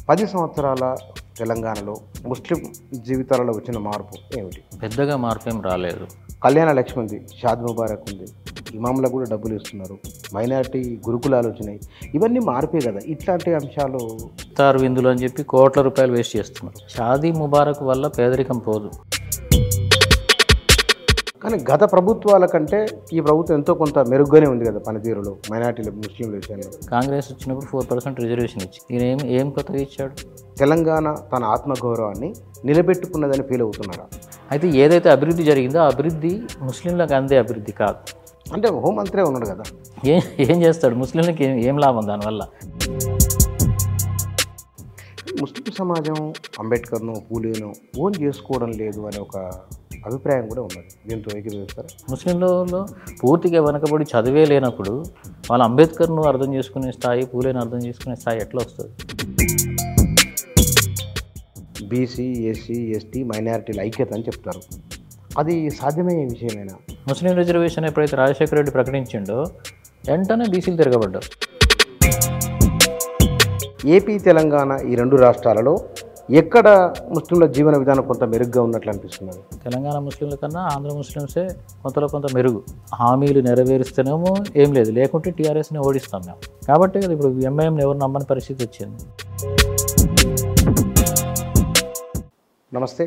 పది సంవత్సరాల తెలంగాణలో ముస్లిం జీవితాలలో వచ్చిన మార్పు ఏమిటి పెద్దగా మార్పు ఏం రాలేదు కళ్యాణ లక్ష్మి ఉంది షాద్ ముబారక్ ఉంది ఇమాములకు కూడా డబ్బులు ఇస్తున్నారు మైనారిటీ గురుకులాలు వచ్చినాయి ఇవన్నీ మార్పే కదా ఇట్లాంటి అంశాలు ఇఫ్తార్ విందులు అని చెప్పి కోట్ల రూపాయలు వేస్ట్ చేస్తున్నారు షాదీ ముబారక్ వల్ల పేదరికం పోదు కానీ గత ప్రభుత్వాల కంటే ఈ ప్రభుత్వం ఎంతో కొంత మెరుగ్గానే ఉంది కదా పనితీరులో మైనారిటీల ముస్లింల విషయంలో కాంగ్రెస్ వచ్చినప్పుడు ఫోర్ పర్సెంట్ రిజర్వేషన్ ఇచ్చి ఈయన ఏం ఏం కొత్తగా ఇచ్చాడు తెలంగాణ తన ఆత్మగౌరవాన్ని నిలబెట్టుకున్నదని ఫీల్ అవుతున్నారా అయితే ఏదైతే అభివృద్ధి జరిగిందో ఆ అభివృద్ధి ముస్లింలకు అందే అభివృద్ధి కాదు అంటే హోంమంత్రే ఉన్నాడు కదా ఏం ఏం చేస్తాడు ముస్లింలకు ఏం ఏం లాభం దానివల్ల ముస్లిం సమాజం అంబేద్కర్ను పూలేను ఓన్ చేసుకోవడం లేదు అనే ఒక అభిప్రాయం కూడా ఉన్నది దీంతో ఏకీభవిస్తారా ముస్లింలలో పూర్తిగా వెనకబడి చదివే లేనప్పుడు వాళ్ళ అంబేద్కర్ను అర్థం చేసుకునే స్థాయి పూలేని అర్థం చేసుకునే స్థాయి ఎట్లా వస్తుంది బీసీ ఎస్సీ ఎస్టీ మైనారిటీల ఐక్యత అని చెప్తారు అది సాధ్యమయ్యే విషయమేనా ముస్లిం రిజర్వేషన్ ఎప్పుడైతే రాజశేఖర రెడ్డి ప్రకటించిండో వెంటనే బీసీలు తిరగబడ్డారు ఏపీ తెలంగాణ ఈ రెండు రాష్ట్రాలలో ఎక్కడ ముస్లింల జీవన విధానం కొంత మెరుగ్గా ఉన్నట్లు అనిపిస్తున్నది తెలంగాణ ముస్లింల కన్నా ఆంధ్ర ముస్లిమ్సే కొంతలో కొంత మెరుగు హామీలు నెరవేరుస్తేనేమో ఏం లేదు లేకుంటే టీఆర్ఎస్ని ఓడిస్తాం మేము కాబట్టి కదా ఇప్పుడు ఎంఐఎంని ఎవరు నమ్మని పరిస్థితి వచ్చింది నమస్తే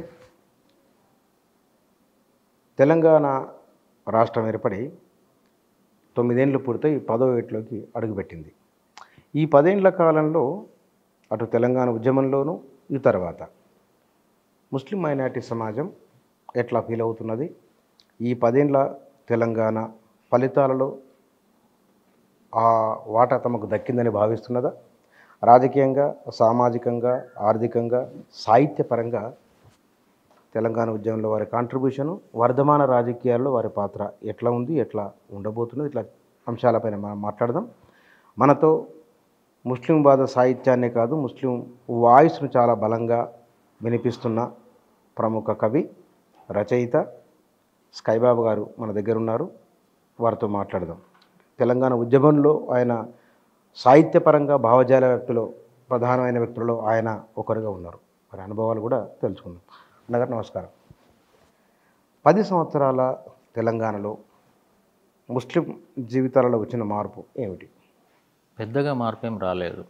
తెలంగాణ రాష్ట్రం ఏర్పడి తొమ్మిదేండ్లు పూర్తయి పదో ఏట్లోకి అడుగుపెట్టింది ఈ పదేండ్ల కాలంలో అటు తెలంగాణ ఉద్యమంలోనూ ఈ తర్వాత ముస్లిం మైనారిటీ సమాజం ఎట్లా ఫీల్ అవుతున్నది ఈ పదేండ్ల తెలంగాణ ఫలితాలలో ఆ వాటా తమకు దక్కిందని భావిస్తున్నదా రాజకీయంగా సామాజికంగా ఆర్థికంగా సాహిత్యపరంగా తెలంగాణ ఉద్యమంలో వారి కాంట్రిబ్యూషను వర్ధమాన రాజకీయాల్లో వారి పాత్ర ఎట్లా ఉంది ఎట్లా ఉండబోతున్నది ఇట్లా అంశాలపైన మనం మాట్లాడదాం మనతో ముస్లిం వాద సాహిత్యాన్నే కాదు ముస్లిం వాయిస్ను చాలా బలంగా వినిపిస్తున్న ప్రముఖ కవి రచయిత స్కైబాబు గారు మన దగ్గర ఉన్నారు వారితో మాట్లాడదాం తెలంగాణ ఉద్యమంలో ఆయన సాహిత్యపరంగా భావజాల వ్యక్తులు ప్రధానమైన వ్యక్తులలో ఆయన ఒకరుగా ఉన్నారు వారి అనుభవాలు కూడా తెలుసుకుందాం అన్నగారు నమస్కారం పది సంవత్సరాల తెలంగాణలో ముస్లిం జీవితాలలో వచ్చిన మార్పు ఏమిటి పెద్దగా మార్పు ఏం రాలేదు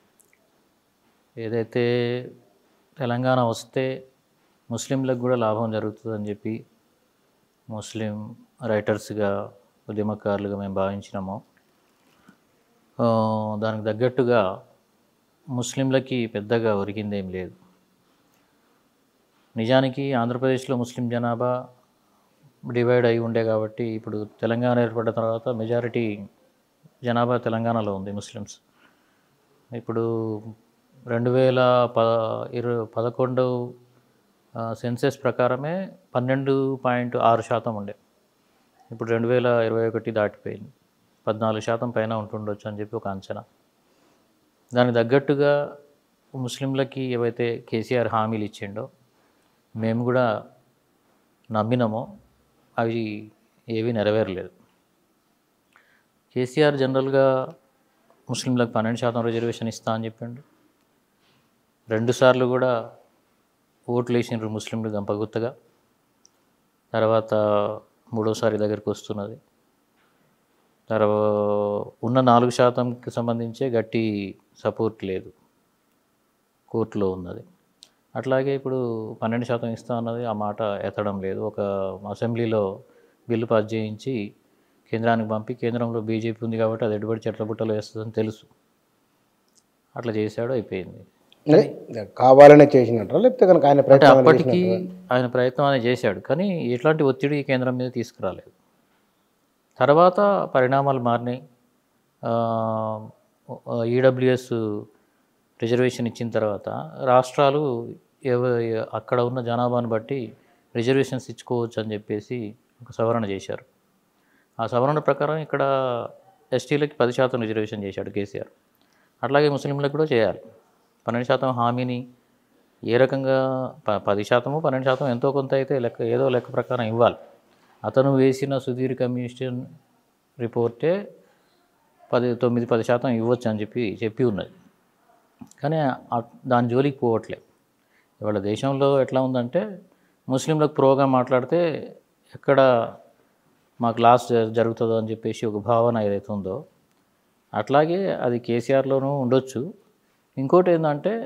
ఏదైతే తెలంగాణ వస్తే ముస్లింలకు కూడా లాభం జరుగుతుందని చెప్పి ముస్లిం రైటర్స్గా ఉద్యమకారులుగా మేము భావించినామో ఆ, దానికి తగ్గట్టుగా ముస్లింలకి పెద్దగా ఒరిగిందేం లేదు నిజానికి ఆంధ్రప్రదేశ్లో ముస్లిం జనాభా డివైడ్ అయి ఉండే కాబట్టి ఇప్పుడు తెలంగాణ ఏర్పడిన తర్వాత మెజారిటీ జనాభా తెలంగాణలో ఉంది ముస్లిమ్స్ ఇప్పుడు రెండు వేల ప ఇరు పదకొండు సెన్సెస్ ప్రకారమే పన్నెండు పాయింట్ ఆరు శాతం ఉండే ఇప్పుడు రెండు వేల ఇరవై ఒకటి దాటిపోయింది పద్నాలుగు శాతం పైన ఉంటుండొచ్చు అని చెప్పి ఒక అంచనా దానికి తగ్గట్టుగా ముస్లింలకి ఏవైతే కేసీఆర్ హామీలు ఇచ్చిండో మేము కూడా నమ్మినామో అవి ఏవి నెరవేరలేదు కేసీఆర్ జనరల్గా ముస్లింలకు పన్నెండు శాతం రిజర్వేషన్ ఇస్తా అని చెప్పిండు రెండుసార్లు కూడా ఓట్లు వేసిండ్రు ముస్లింలు గంపగుత్తగా తర్వాత మూడోసారి దగ్గరికి వస్తున్నది తర్వాత ఉన్న నాలుగు శాతంకి సంబంధించే గట్టి సపోర్ట్ లేదు కోర్టులో ఉన్నది అట్లాగే ఇప్పుడు పన్నెండు శాతం ఇస్తా అన్నది ఆ మాట ఎత్తడం లేదు ఒక అసెంబ్లీలో బిల్లు పాస్ చేయించి కేంద్రానికి పంపి కేంద్రంలో బీజేపీ ఉంది కాబట్టి అది ఎడుబడి చెట్ల బుట్టలో వేస్తుందని తెలుసు అట్లా చేశాడు అయిపోయింది అదే కావాలనే చేసినట్టు లేకపోతే కనుక ఆయన అంటే ప్రయత్నం అప్పటికి ఆయన ప్రయత్నం అనేది చేశాడు కానీ ఎట్లాంటి ఒత్తిడి ఈ కేంద్రం మీద తీసుకురాలేదు తర్వాత పరిణామాలు మారినాయి ఈడబ్ల్యూఎస్ రిజర్వేషన్ ఇచ్చిన తర్వాత రాష్ట్రాలు ఎవ అక్కడ ఉన్న జనాభాను బట్టి రిజర్వేషన్స్ ఇచ్చుకోవచ్చు అని చెప్పేసి ఒక సవరణ చేశారు ఆ సవరణ ప్రకారం ఇక్కడ ఎస్టీలకి పది శాతం రిజర్వేషన్ చేశాడు కేసీఆర్ అట్లాగే ముస్లింలకు కూడా చేయాలి పన్నెండు శాతం హామీని ఏ రకంగా ప పది శాతము పన్నెండు శాతం ఎంతో కొంత అయితే లెక్క ఏదో లెక్క ప్రకారం ఇవ్వాలి అతను వేసిన సుధీర్ కమిషన్ రిపోర్టే పది తొమ్మిది పది శాతం ఇవ్వచ్చు అని చెప్పి చెప్పి ఉన్నది కానీ ఆ- దాని జోలికి పోవట్లే ఇవాళ దేశంలో ఎట్లా ఉందంటే ముస్లింలకు ప్రోగా మాట్లాడితే ఎక్కడ మాకు లాస్ జ- జరుగుతుందో అని చెప్పేసి ఒక భావన ఏదైతే ఉందో అట్లాగే అది కేసీఆర్లోనూ ఉండొచ్చు ఇంకోటి ఏంటంటే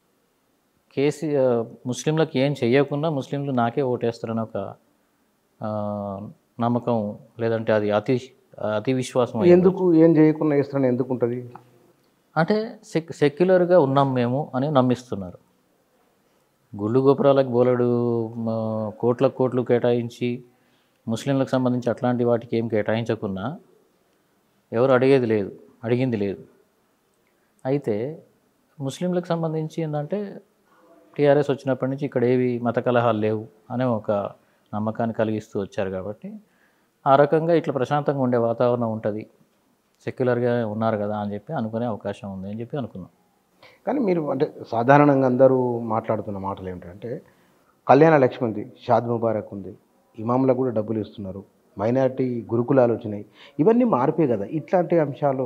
కేసీఆర్ ముస్లింలకు ఏం చెయ్యకుండా ముస్లింలు నాకే ఓటేస్తారని ఒక ఆ, నమ్మకం లేదంటే అది అతి అతి విశ్వాసం అయి- ఎందుకు ఏం చేయకుండా ఇస్తారని ఎందుకు ఉంటుంది అంటే సెక్ సెక్యులర్గా ఉన్నాం మేము అని నమ్మిస్తున్నారు గుళ్ళు గోపురాలకు బోలెడు మ, కోట్ల కోట్లు కేటాయించి ముస్లింలకు సంబంధించి అట్లాంటి వాటికి ఏం కేటాయించకున్నా ఎవరు అడిగేది లేదు అడిగింది లేదు అయితే ముస్లింలకు సంబంధించి ఏంటంటే టీఆర్ఎస్ వచ్చినప్పటి నుంచి ఇక్కడ ఏవి మత కలహాలు లేవు అనే ఒక నమ్మకాన్ని కలిగిస్తూ వచ్చారు కాబట్టి ఆ రకంగా ఇట్లా ప్రశాంతంగా ఉండే వాతావరణం ఉంటుంది సెక్యులర్గా ఉన్నారు కదా అని చెప్పి అనుకునే అవకాశం ఉంది అని చెప్పి అనుకున్నాం కానీ మీరు అంటే సాధారణంగా అందరూ మాట్లాడుతున్న మాటలు ఏమిటంటే కళ్యాణ లక్ష్మి ఉంది షాద్ ముబారక్ ఉంది ఇమాంలకు కూడా డబ్బులు ఇస్తున్నారు మైనారిటీ గురుకులాలు వచ్చినాయి ఇవన్నీ మార్పే కదా ఇట్లాంటి అంశాలు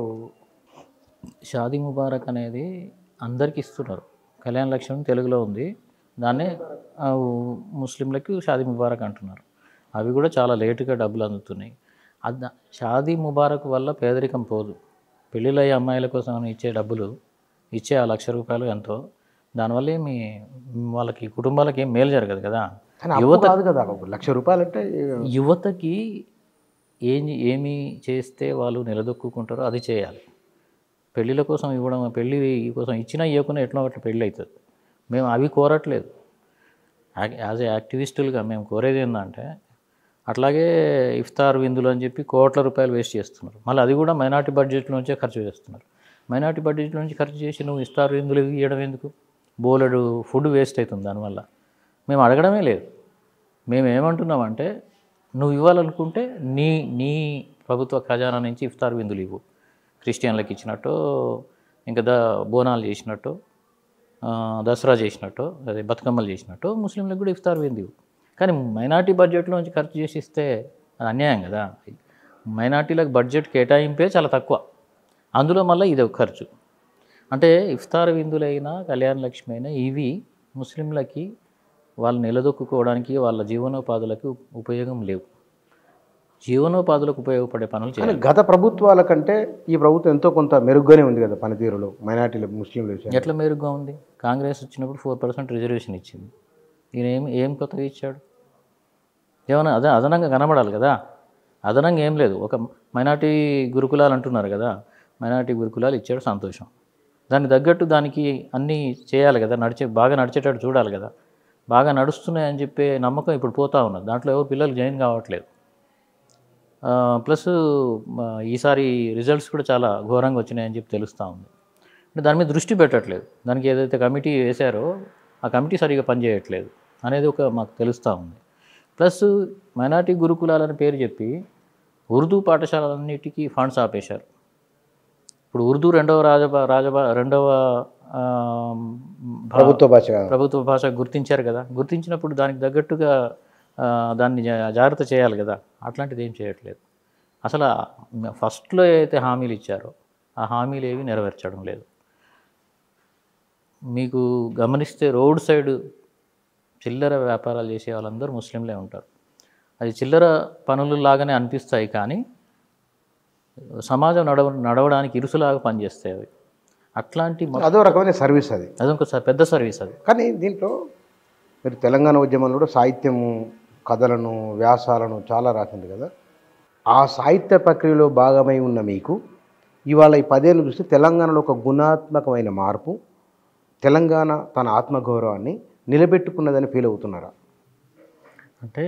షాదీ ముబారక్ అనేది అందరికి ఇస్తున్నారు కళ్యాణ లక్ష్యం తెలుగులో ఉంది దాన్నే ఆ, ముస్లింలకు షాదీ ముబారక్ అంటున్నారు అవి కూడా చాలా లేటుగా డబ్బులు అందుతున్నాయి అది షాదీ ముబారక్ వల్ల పేదరికం పోదు పెళ్ళిళ్ళయ్యే అమ్మాయిల కోసం ఇచ్చే డబ్బులు ఇచ్చే ఆ లక్ష రూపాయలు ఎంతో దానివల్ల ఏమి వాళ్ళకి కుటుంబాలకి ఏం మేలు జరగదు కదా కానీ అప్పు కాదు కదా ఒక లక్ష రూపాయలు అంటే యువతకి ఏం ఏమి చేస్తే వాళ్ళు నిలదొక్కుంటారో అది చేయాలి పెళ్ళిళ్ళ కోసం ఇవ్వడం పెళ్ళి కోసం ఇచ్చినా ఇవ్వకుండా ఎట్లా అట్లా పెళ్ళి అవుతుంది మేము అవి కోరట్లేదు యాజ్ ఏ యాక్టివిస్టులుగా మేము కోరేది ఏంటంటే అట్లాగే ఇఫ్తార్ విందులు అని చెప్పి కోట్ల రూపాయలు వేస్ట్ చేస్తున్నారు మళ్ళీ అది కూడా మైనార్టీ బడ్జెట్ నుంచే ఖర్చు చేస్తున్నారు మైనార్టీ బడ్జెట్ నుంచి ఖర్చు చేసి నువ్వు ఇఫ్తార్ విందులు ఇవ్వడం ఎందుకు బోలెడు ఫుడ్ వేస్ట్ అవుతుంది దానివల్ల మేము అడగడమే లేదు మేము ఏమంటున్నామంటే నువ్వు ఇవ్వాలనుకుంటే నీ నీ ప్రభుత్వ ఖజానా నుంచి ఇఫ్తార్ విందులు ఇవ్వు క్రిస్టియన్లకు ఇచ్చినట్టు ఇంకా ద బోనాలు చేసినట్టు ఆ, దసరా చేసినట్టు అదే బతుకమ్మలు చేసినట్టు ముస్లింలకు కూడా ఇఫ్తార్ విందు ఇవ్వు కానీ మైనార్టీ బడ్జెట్లో నుంచి ఖర్చు చేసి ఇస్తే అది అన్యాయం కదా మైనార్టీలకు బడ్జెట్ కేటాయింపే చాలా తక్కువ అందులో మళ్ళీ ఇది ఒక ఖర్చు అంటే ఇఫ్తార్ విందులైనా కళ్యాణ లక్ష్మి అయినా ఇవి ముస్లింలకి వాళ్ళు నిలదొక్కుకోవడానికి వాళ్ళ జీవనోపాధులకు ఉపయోగం లేవు జీవనోపాధులకు ఉపయోగపడే పనులు కానీ చేయాలి గత ప్రభుత్వాల కంటే ఈ ప్రభుత్వం ఎంతో కొంత మెరుగ్గానే ఉంది కదా పనితీరులో మైనార్టీలు ముస్లింల విషయం ఎట్లా మెరుగ్గా ఉంది కాంగ్రెస్ వచ్చినప్పుడు ఫోర్ పర్సెంట్ రిజర్వేషన్ ఇచ్చింది ఈయన ఏం ఏం కొత్తగా ఇచ్చాడు ఏమన్నా అదే అదనంగా కనబడాలి కదా అదనంగా ఏం లేదు ఒక మైనార్టీ గురుకులాలు అంటున్నారు కదా మైనార్టీ గురుకులాలు ఇచ్చాడు సంతోషం దానికి తగ్గట్టు దానికి అన్నీ చేయాలి కదా నడిచే బాగా నడిచేటట్టు చూడాలి కదా బాగా నడుస్తున్నాయని చెప్పే నమ్మకం ఇప్పుడు పోతా ఉన్నది దాంట్లో ఎవరు పిల్లలు జాయిన్ కావట్లేదు ఆ, ప్లస్ ఆ, ఈసారి రిజల్ట్స్ కూడా చాలా ఘోరంగా వచ్చినాయని చెప్పి తెలుస్తూ ఉంది అంటే దాని మీద దృష్టి పెట్టట్లేదు దానికి ఏదైతే కమిటీ వేశారో ఆ కమిటీ సరిగా పనిచేయట్లేదు అనేది ఒక మాకు తెలుస్తూ ఉంది ప్లస్ మైనార్టీ గురుకులాలని పేరు చెప్పి ఉర్దూ పాఠశాలన్నిటికీ ఫండ్స్ ఆపేశారు ఇప్పుడు ఉర్దూ రెండవ రాజభా రాజభా రెండవ ఆ, భా- ప్రభుత్వ భాష ప్రభుత్వ భాష గుర్తించారు కదా గుర్తించినప్పుడు దానికి తగ్గట్టుగా ఆ, దాన్ని జా- జాగ్రత్త చేయాలి కదా అట్లాంటిది ఏం చేయట్లేదు అసలు ఆ ఫస్ట్లో ఏదైతే హామీలు ఇచ్చారో ఆ హామీలు ఏవి నెరవేర్చడం లేదు మీకు గమనిస్తే రోడ్ సైడ్ చిల్లర వ్యాపారాలు చేసే వాళ్ళందరూ ముస్లింలే ఉంటారు అది చిల్లర పనులు లాగానే అనిపిస్తాయి కానీ సమాజం నడవ నడవడానికి ఇరుసులాగా పనిచేస్తాయి అవి అట్లాంటి మొ- అదో రకమైన సర్వీస్ అది అదొక స- పెద్ద సర్వీస్ అది కానీ దీంట్లో మీరు తెలంగాణ ఉద్యమంలో కూడా సాహిత్యము కథలను వ్యాసాలను చాలా రాసింది కదా ఆ సాహిత్య ప్రక్రియలో భాగమై ఉన్న మీకు ఇవాళ ఈ పదేళ్ళు చూస్తే తెలంగాణలో ఒక గుణాత్మకమైన మార్పు తెలంగాణ తన ఆత్మగౌరవాన్ని నిలబెట్టుకున్నదని ఫీల్ అవుతున్నారా అంటే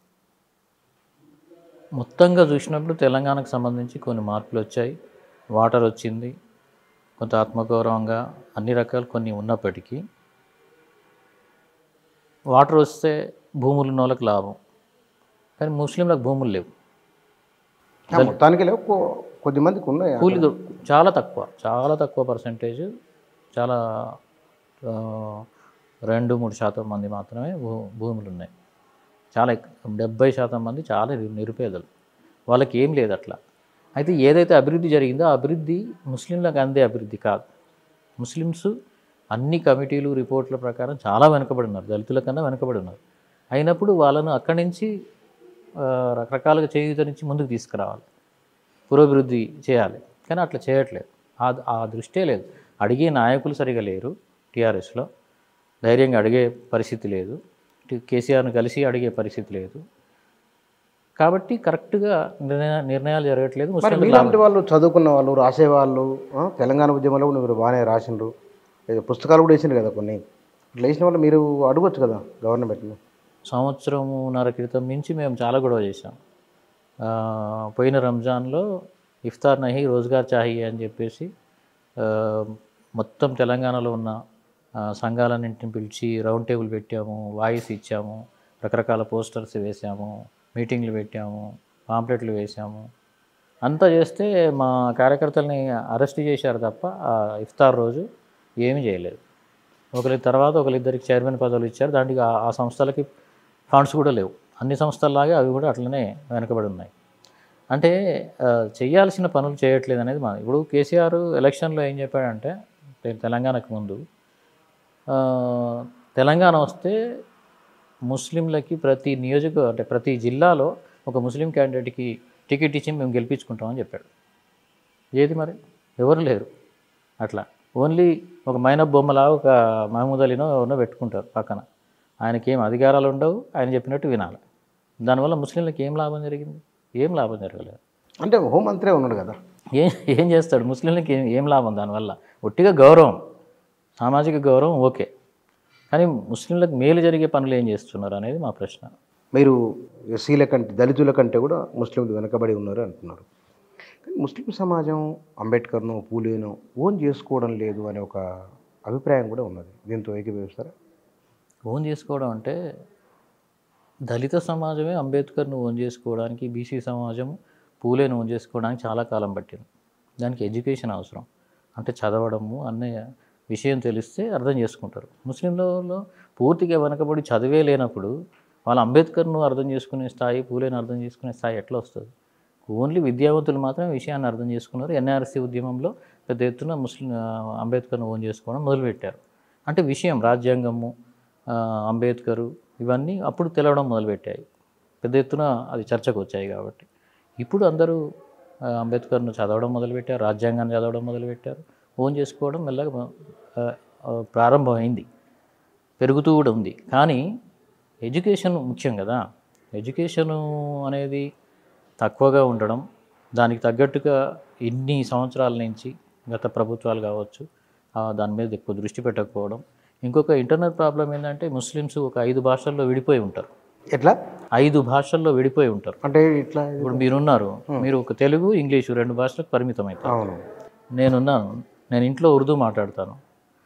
మొత్తంగా చూసినప్పుడు తెలంగాణకు సంబంధించి కొన్ని మార్పులు వచ్చాయి వాటర్ వచ్చింది కొంత ఆత్మగౌరవంగా అన్ని రకాలు కొన్ని ఉన్నప్పటికీ వాటర్ వస్తే భూములు ఉన్న వాళ్ళకి లాభం కానీ ముస్లింలకు భూములు లేవు ఆ, మొత్తానికి లేవు కొ- కొద్ది మందికి ఉన్నాయి కూలి దొ- చాలా తక్కువ చాలా తక్కువ పర్సంటేజ్ చాలా ఆ, రెండు మూడు శాతం మంది మాత్రమే భూ భూములు ఉన్నాయి చాలా ఎక్కు- డెబ్బై శాతం మంది చాలా నిరు- నిరుపేదలు వాళ్ళకి ఏం లేదు అట్లా అయితే ఏదైతే అభివృద్ధి జరిగిందో ఆ అభివృద్ధి ముస్లింలకు అందే అభివృద్ధి కాదు ముస్లిమ్స్ అన్ని కమిటీలు రిపోర్ట్ల ప్రకారం చాలా వెనుకబడి ఉన్నారు దళితుల కన్నా వెనుకబడి ఉన్నారు అయినప్పుడు వాళ్ళను అక్కడి నుంచి ఆ, రకరకాలుగా చేయూత నుంచి ముందుకు తీసుకురావాలి పురోభివృద్ధి చేయాలి కానీ అట్లా చేయట్లేదు ఆ ఆ దృష్టే లేదు అడిగే నాయకులు సరిగా లేరు టీఆర్ఎస్లో ధైర్యంగా అడిగే పరిస్థితి లేదు టి- కేసీఆర్ని కలిసి అడిగే పరిస్థితి లేదు కాబట్టి కరెక్ట్గా నిర్ణయ నిర్ణయాలు జరగట్లేదు మరి ముస్లింలకు మీలాంటి వాళ్ళు చదువుకున్న వాళ్ళు రాసేవాళ్ళు ఆ, తెలంగాణ ఉద్యమంలో కూడా మీరు బాగానే రాసిండ్రు ఏదో పుస్తకాలు కూడా వేసిండ్రు కదా కొన్ని ఇట్లా వేసిన వాళ్ళు మీరు అడగొచ్చు కదా గవర్నమెంట్ని సంవత్సరమున్నర క్రితం నుంచి మేము చాలా గొడవ చేసాం ఆ, పోయిన రంజాన్లో ఇఫ్తార్ నహి రోజ్గార్ చాహియే అని చెప్పేసి ఆ, మొత్తం తెలంగాణలో ఉన్న ఆ, సంఘాలన్నింటిని పిలిచి రౌండ్ టేబుల్ పెట్టాము వాయిస్ ఇచ్చాము రకరకాల పోస్టర్స్ వేసాము మీటింగ్లు పెట్టాము పాంప్లెట్లు వేసాము అంతా చేస్తే మా కార్యకర్తల్ని అరెస్ట్ చేశారు తప్ప ఆ ఇఫ్తార్ రోజు ఏమీ చేయలేదు ఒకరి తర్వాత ఒకరిద్దరికి చైర్మన్ పదవులు ఇచ్చారు దానికి ఆ- ఆ సంస్థలకి ఫండ్స్ కూడా లేవు అన్ని సంస్థల్లాగే అవి కూడా అట్లనే వెనకబడి ఉన్నాయి అంటే ఆ, చేయాల్సిన పనులు చేయట్లేదు అనేది మా ఇప్పుడు కేసీఆర్ ఎలక్షన్లో ఏం చెప్పాడంటే తె- తెలంగాణకు ముందు ఆ, తెలంగాణ వస్తే ముస్లింలకి ప్రతి నియోజక అంటే ప్రతి జిల్లాలో ఒక ముస్లిం క్యాండిడేట్కి టికెట్ ఇచ్చి మేము గెలిపించుకుంటామని చెప్పాడు ఏది మరి ఎవరు లేరు అట్లా ఓన్లీ ఒక మైనప్ బొమ్మలా ఒక మహమూద్ అలీనో ఎవరినో పెట్టుకుంటారు పక్కన ఆయనకి ఏం అధికారాలు ఉండవు ఆయన చెప్పినట్టు వినాలి దానివల్ల ముస్లింలకు ఏం లాభం జరిగింది ఏం లాభం జరగలేదు అంటే హోంమంత్రే ఉన్నాడు కదా ఏం ఏం చేస్తాడు ముస్లింలకి ఏం ఏం లాభం దానివల్ల ఒట్టిగా గౌరవం సామాజిక గౌరవం ఓకే కానీ ముస్లింలకు మేలు జరిగే పనులు ఏం చేస్తున్నారు అనేది మా ప్రశ్న మీరు ఎస్సీల కంటే దళితుల కంటే కూడా ముస్లింలు వెనకబడి ఉన్నారు అంటున్నారు కానీ ముస్లిం సమాజం అంబేద్కర్ను పూలేను ఓన్ చేసుకోవడం లేదు అనే ఒక అభిప్రాయం కూడా ఉన్నది దీంతో ఏకీభవిస్తారా ఓన్ చేసుకోవడం అంటే దళిత సమాజమే అంబేద్కర్ను ఓన్ చేసుకోవడానికి బీసీ సమాజం పూలేను ఓన్ చేసుకోవడానికి చాలా కాలం పట్టింది దానికి ఎడ్యుకేషన్ అవసరం అంటే చదవడము అనే విషయం తెలిస్తే అర్థం చేసుకుంటారు ముస్లింలలో పూర్తిగా వెనకబడి చదివే లేనప్పుడు వాళ్ళు అంబేద్కర్ను అర్థం చేసుకునే స్థాయి పూలేను అర్థం చేసుకునే స్థాయి ఎట్లా వస్తుంది ఓన్లీ విద్యావంతులు మాత్రమే విషయాన్ని అర్థం చేసుకున్నారు ఎన్ఆర్సీ ఉద్యమంలో పెద్ద ఎత్తున ముస్లిం ఆ, అంబేద్కర్ను ఓన్ చేసుకోవడం మొదలుపెట్టారు అంటే విషయం రాజ్యాంగము ఆ, అంబేద్కరు ఇవన్నీ అప్పుడు తెలవడం మొదలుపెట్టాయి పెద్ద ఎత్తున అది చర్చకు వచ్చాయి కాబట్టి ఇప్పుడు అందరూ ఆ, అంబేద్కర్ను చదవడం మొదలుపెట్టారు రాజ్యాంగాన్ని చదవడం మొదలుపెట్టారు ఓన్ చేసుకోవడం మెల్లగా ఆ, ఆ, ప్రారంభమైంది పెరుగుతూ కూడా ఉంది కానీ ఎడ్యుకేషన్ ముఖ్యం కదా ఎడ్యుకేషను అనేది తక్కువగా ఉండడం దానికి తగ్గట్టుగా ఇన్ని సంవత్సరాల నుంచి గత ప్రభుత్వాలు కావచ్చు ఆ, దాని మీద ఎక్కువ దృష్టి పెట్టకపోవడం ఇంకొక ఇంటర్నల్ ప్రాబ్లం ఏంటంటే ముస్లిమ్స్ ఒక ఐదు భాషల్లో విడిపోయి ఉంటారు ఎట్లా ఐదు భాషల్లో విడిపోయి ఉంటారు అంటే ఇట్లా ఇప్పుడు మీరున్నారు మీరు ఒక తెలుగు ఇంగ్లీషు రెండు భాషలకు పరిమితం అవుతారు అవును నేనున్నాను నేను ఇంట్లో ఉర్దూ మాట్లాడతాను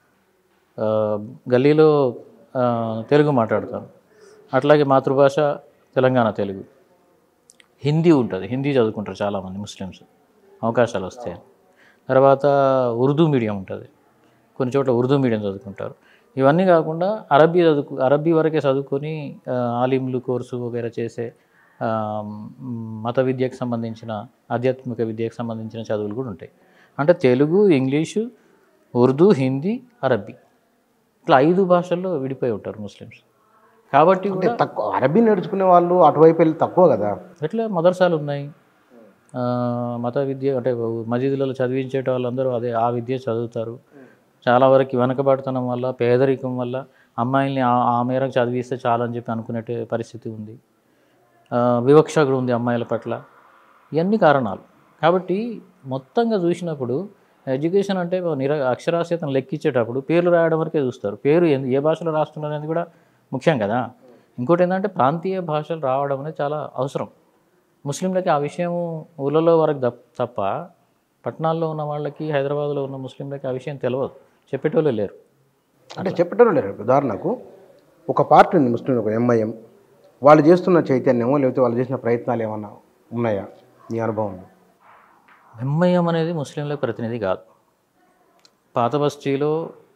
ఆ, గల్లీలో ఆ, తెలుగు మాట్లాడతాను అట్లాగే మాతృభాష తెలంగాణ తెలుగు హిందీ ఉంటుంది హిందీ చదువుకుంటారు చాలామంది ముస్లిమ్స్ అవకాశాలు వస్తాయి తర్వాత ఉర్దూ మీడియం ఉంటుంది కొన్ని చోట్ల ఉర్దూ మీడియం చదువుకుంటారు ఇవన్నీ కాకుండా అరబీ చదువుకు అరబీ వరకే చదువుకొని ఆ, ఆలింలు కోర్సు వగైరా చేసే ఆ, మ్, మత విద్యకు సంబంధించిన ఆధ్యాత్మిక విద్యకు సంబంధించిన చదువులు కూడా ఉంటాయి అంటే తెలుగు ఇంగ్లీషు ఉర్దూ హిందీ అరబీ ఇట్లా ఐదు భాషల్లో విడిపోయి ఉంటారు ముస్లిమ్స్ కాబట్టి అంటే తక్కువ అరబీ నేర్చుకునే వాళ్ళు అటువైపు వెళ్ళి తక్కువ కదా ఎట్లా మదర్సాలు ఉన్నాయి ఆ, మత విద్య అంటే మసీదులలో చదివించే వాళ్ళందరూ అదే ఆ విద్య చదువుతారు చాలా వరకు వెనకబడతనం వల్ల పేదరికం వల్ల అమ్మాయిల్ని ఆ ఆ మేరకు చదివిస్తే చాలని చెప్పి అనుకునే పరిస్థితి ఉంది ఆ, వివక్ష కూడా ఉంది అమ్మాయిల పట్ల ఇవన్నీ కారణాలు కాబట్టి మొత్తంగా చూసినప్పుడు ఎడ్యుకేషన్ అంటే నిర అక్షరాస్యతను లెక్కించేటప్పుడు పేర్లు రాయడం వరకే చూస్తారు పేరు ఎందు- ఏ భాషలో రాస్తున్నారు అనేది కూడా ముఖ్యం కదా ఇంకోటి ఏంటంటే ప్రాంతీయ భాషలు రావడం అనేది చాలా అవసరం ముస్లింలకి ఆ విషయం ఊళ్ళలో వరకు తప్ప తప్ప పట్టణాల్లో ఉన్న వాళ్ళకి హైదరాబాద్లో ఉన్న ముస్లింలకి ఆ విషయం తెలియదు చెప్పేటోళ్ళు లేరు అంటే చెప్పటం లేరు ఉదాహరణకు ఒక పార్టీ ఉంది ముస్లిం ఒక ఎంఐఎం వాళ్ళు చేస్తున్న చైతన్యమో లేకపోతే వాళ్ళు చేసిన ప్రయత్నాలు ఏమన్నా ఉన్నాయా మీ అనుభవంలో ఎంఐఎం అనేది ముస్లింలకు ప్రతినిధి కాదు పాత బస్తీలో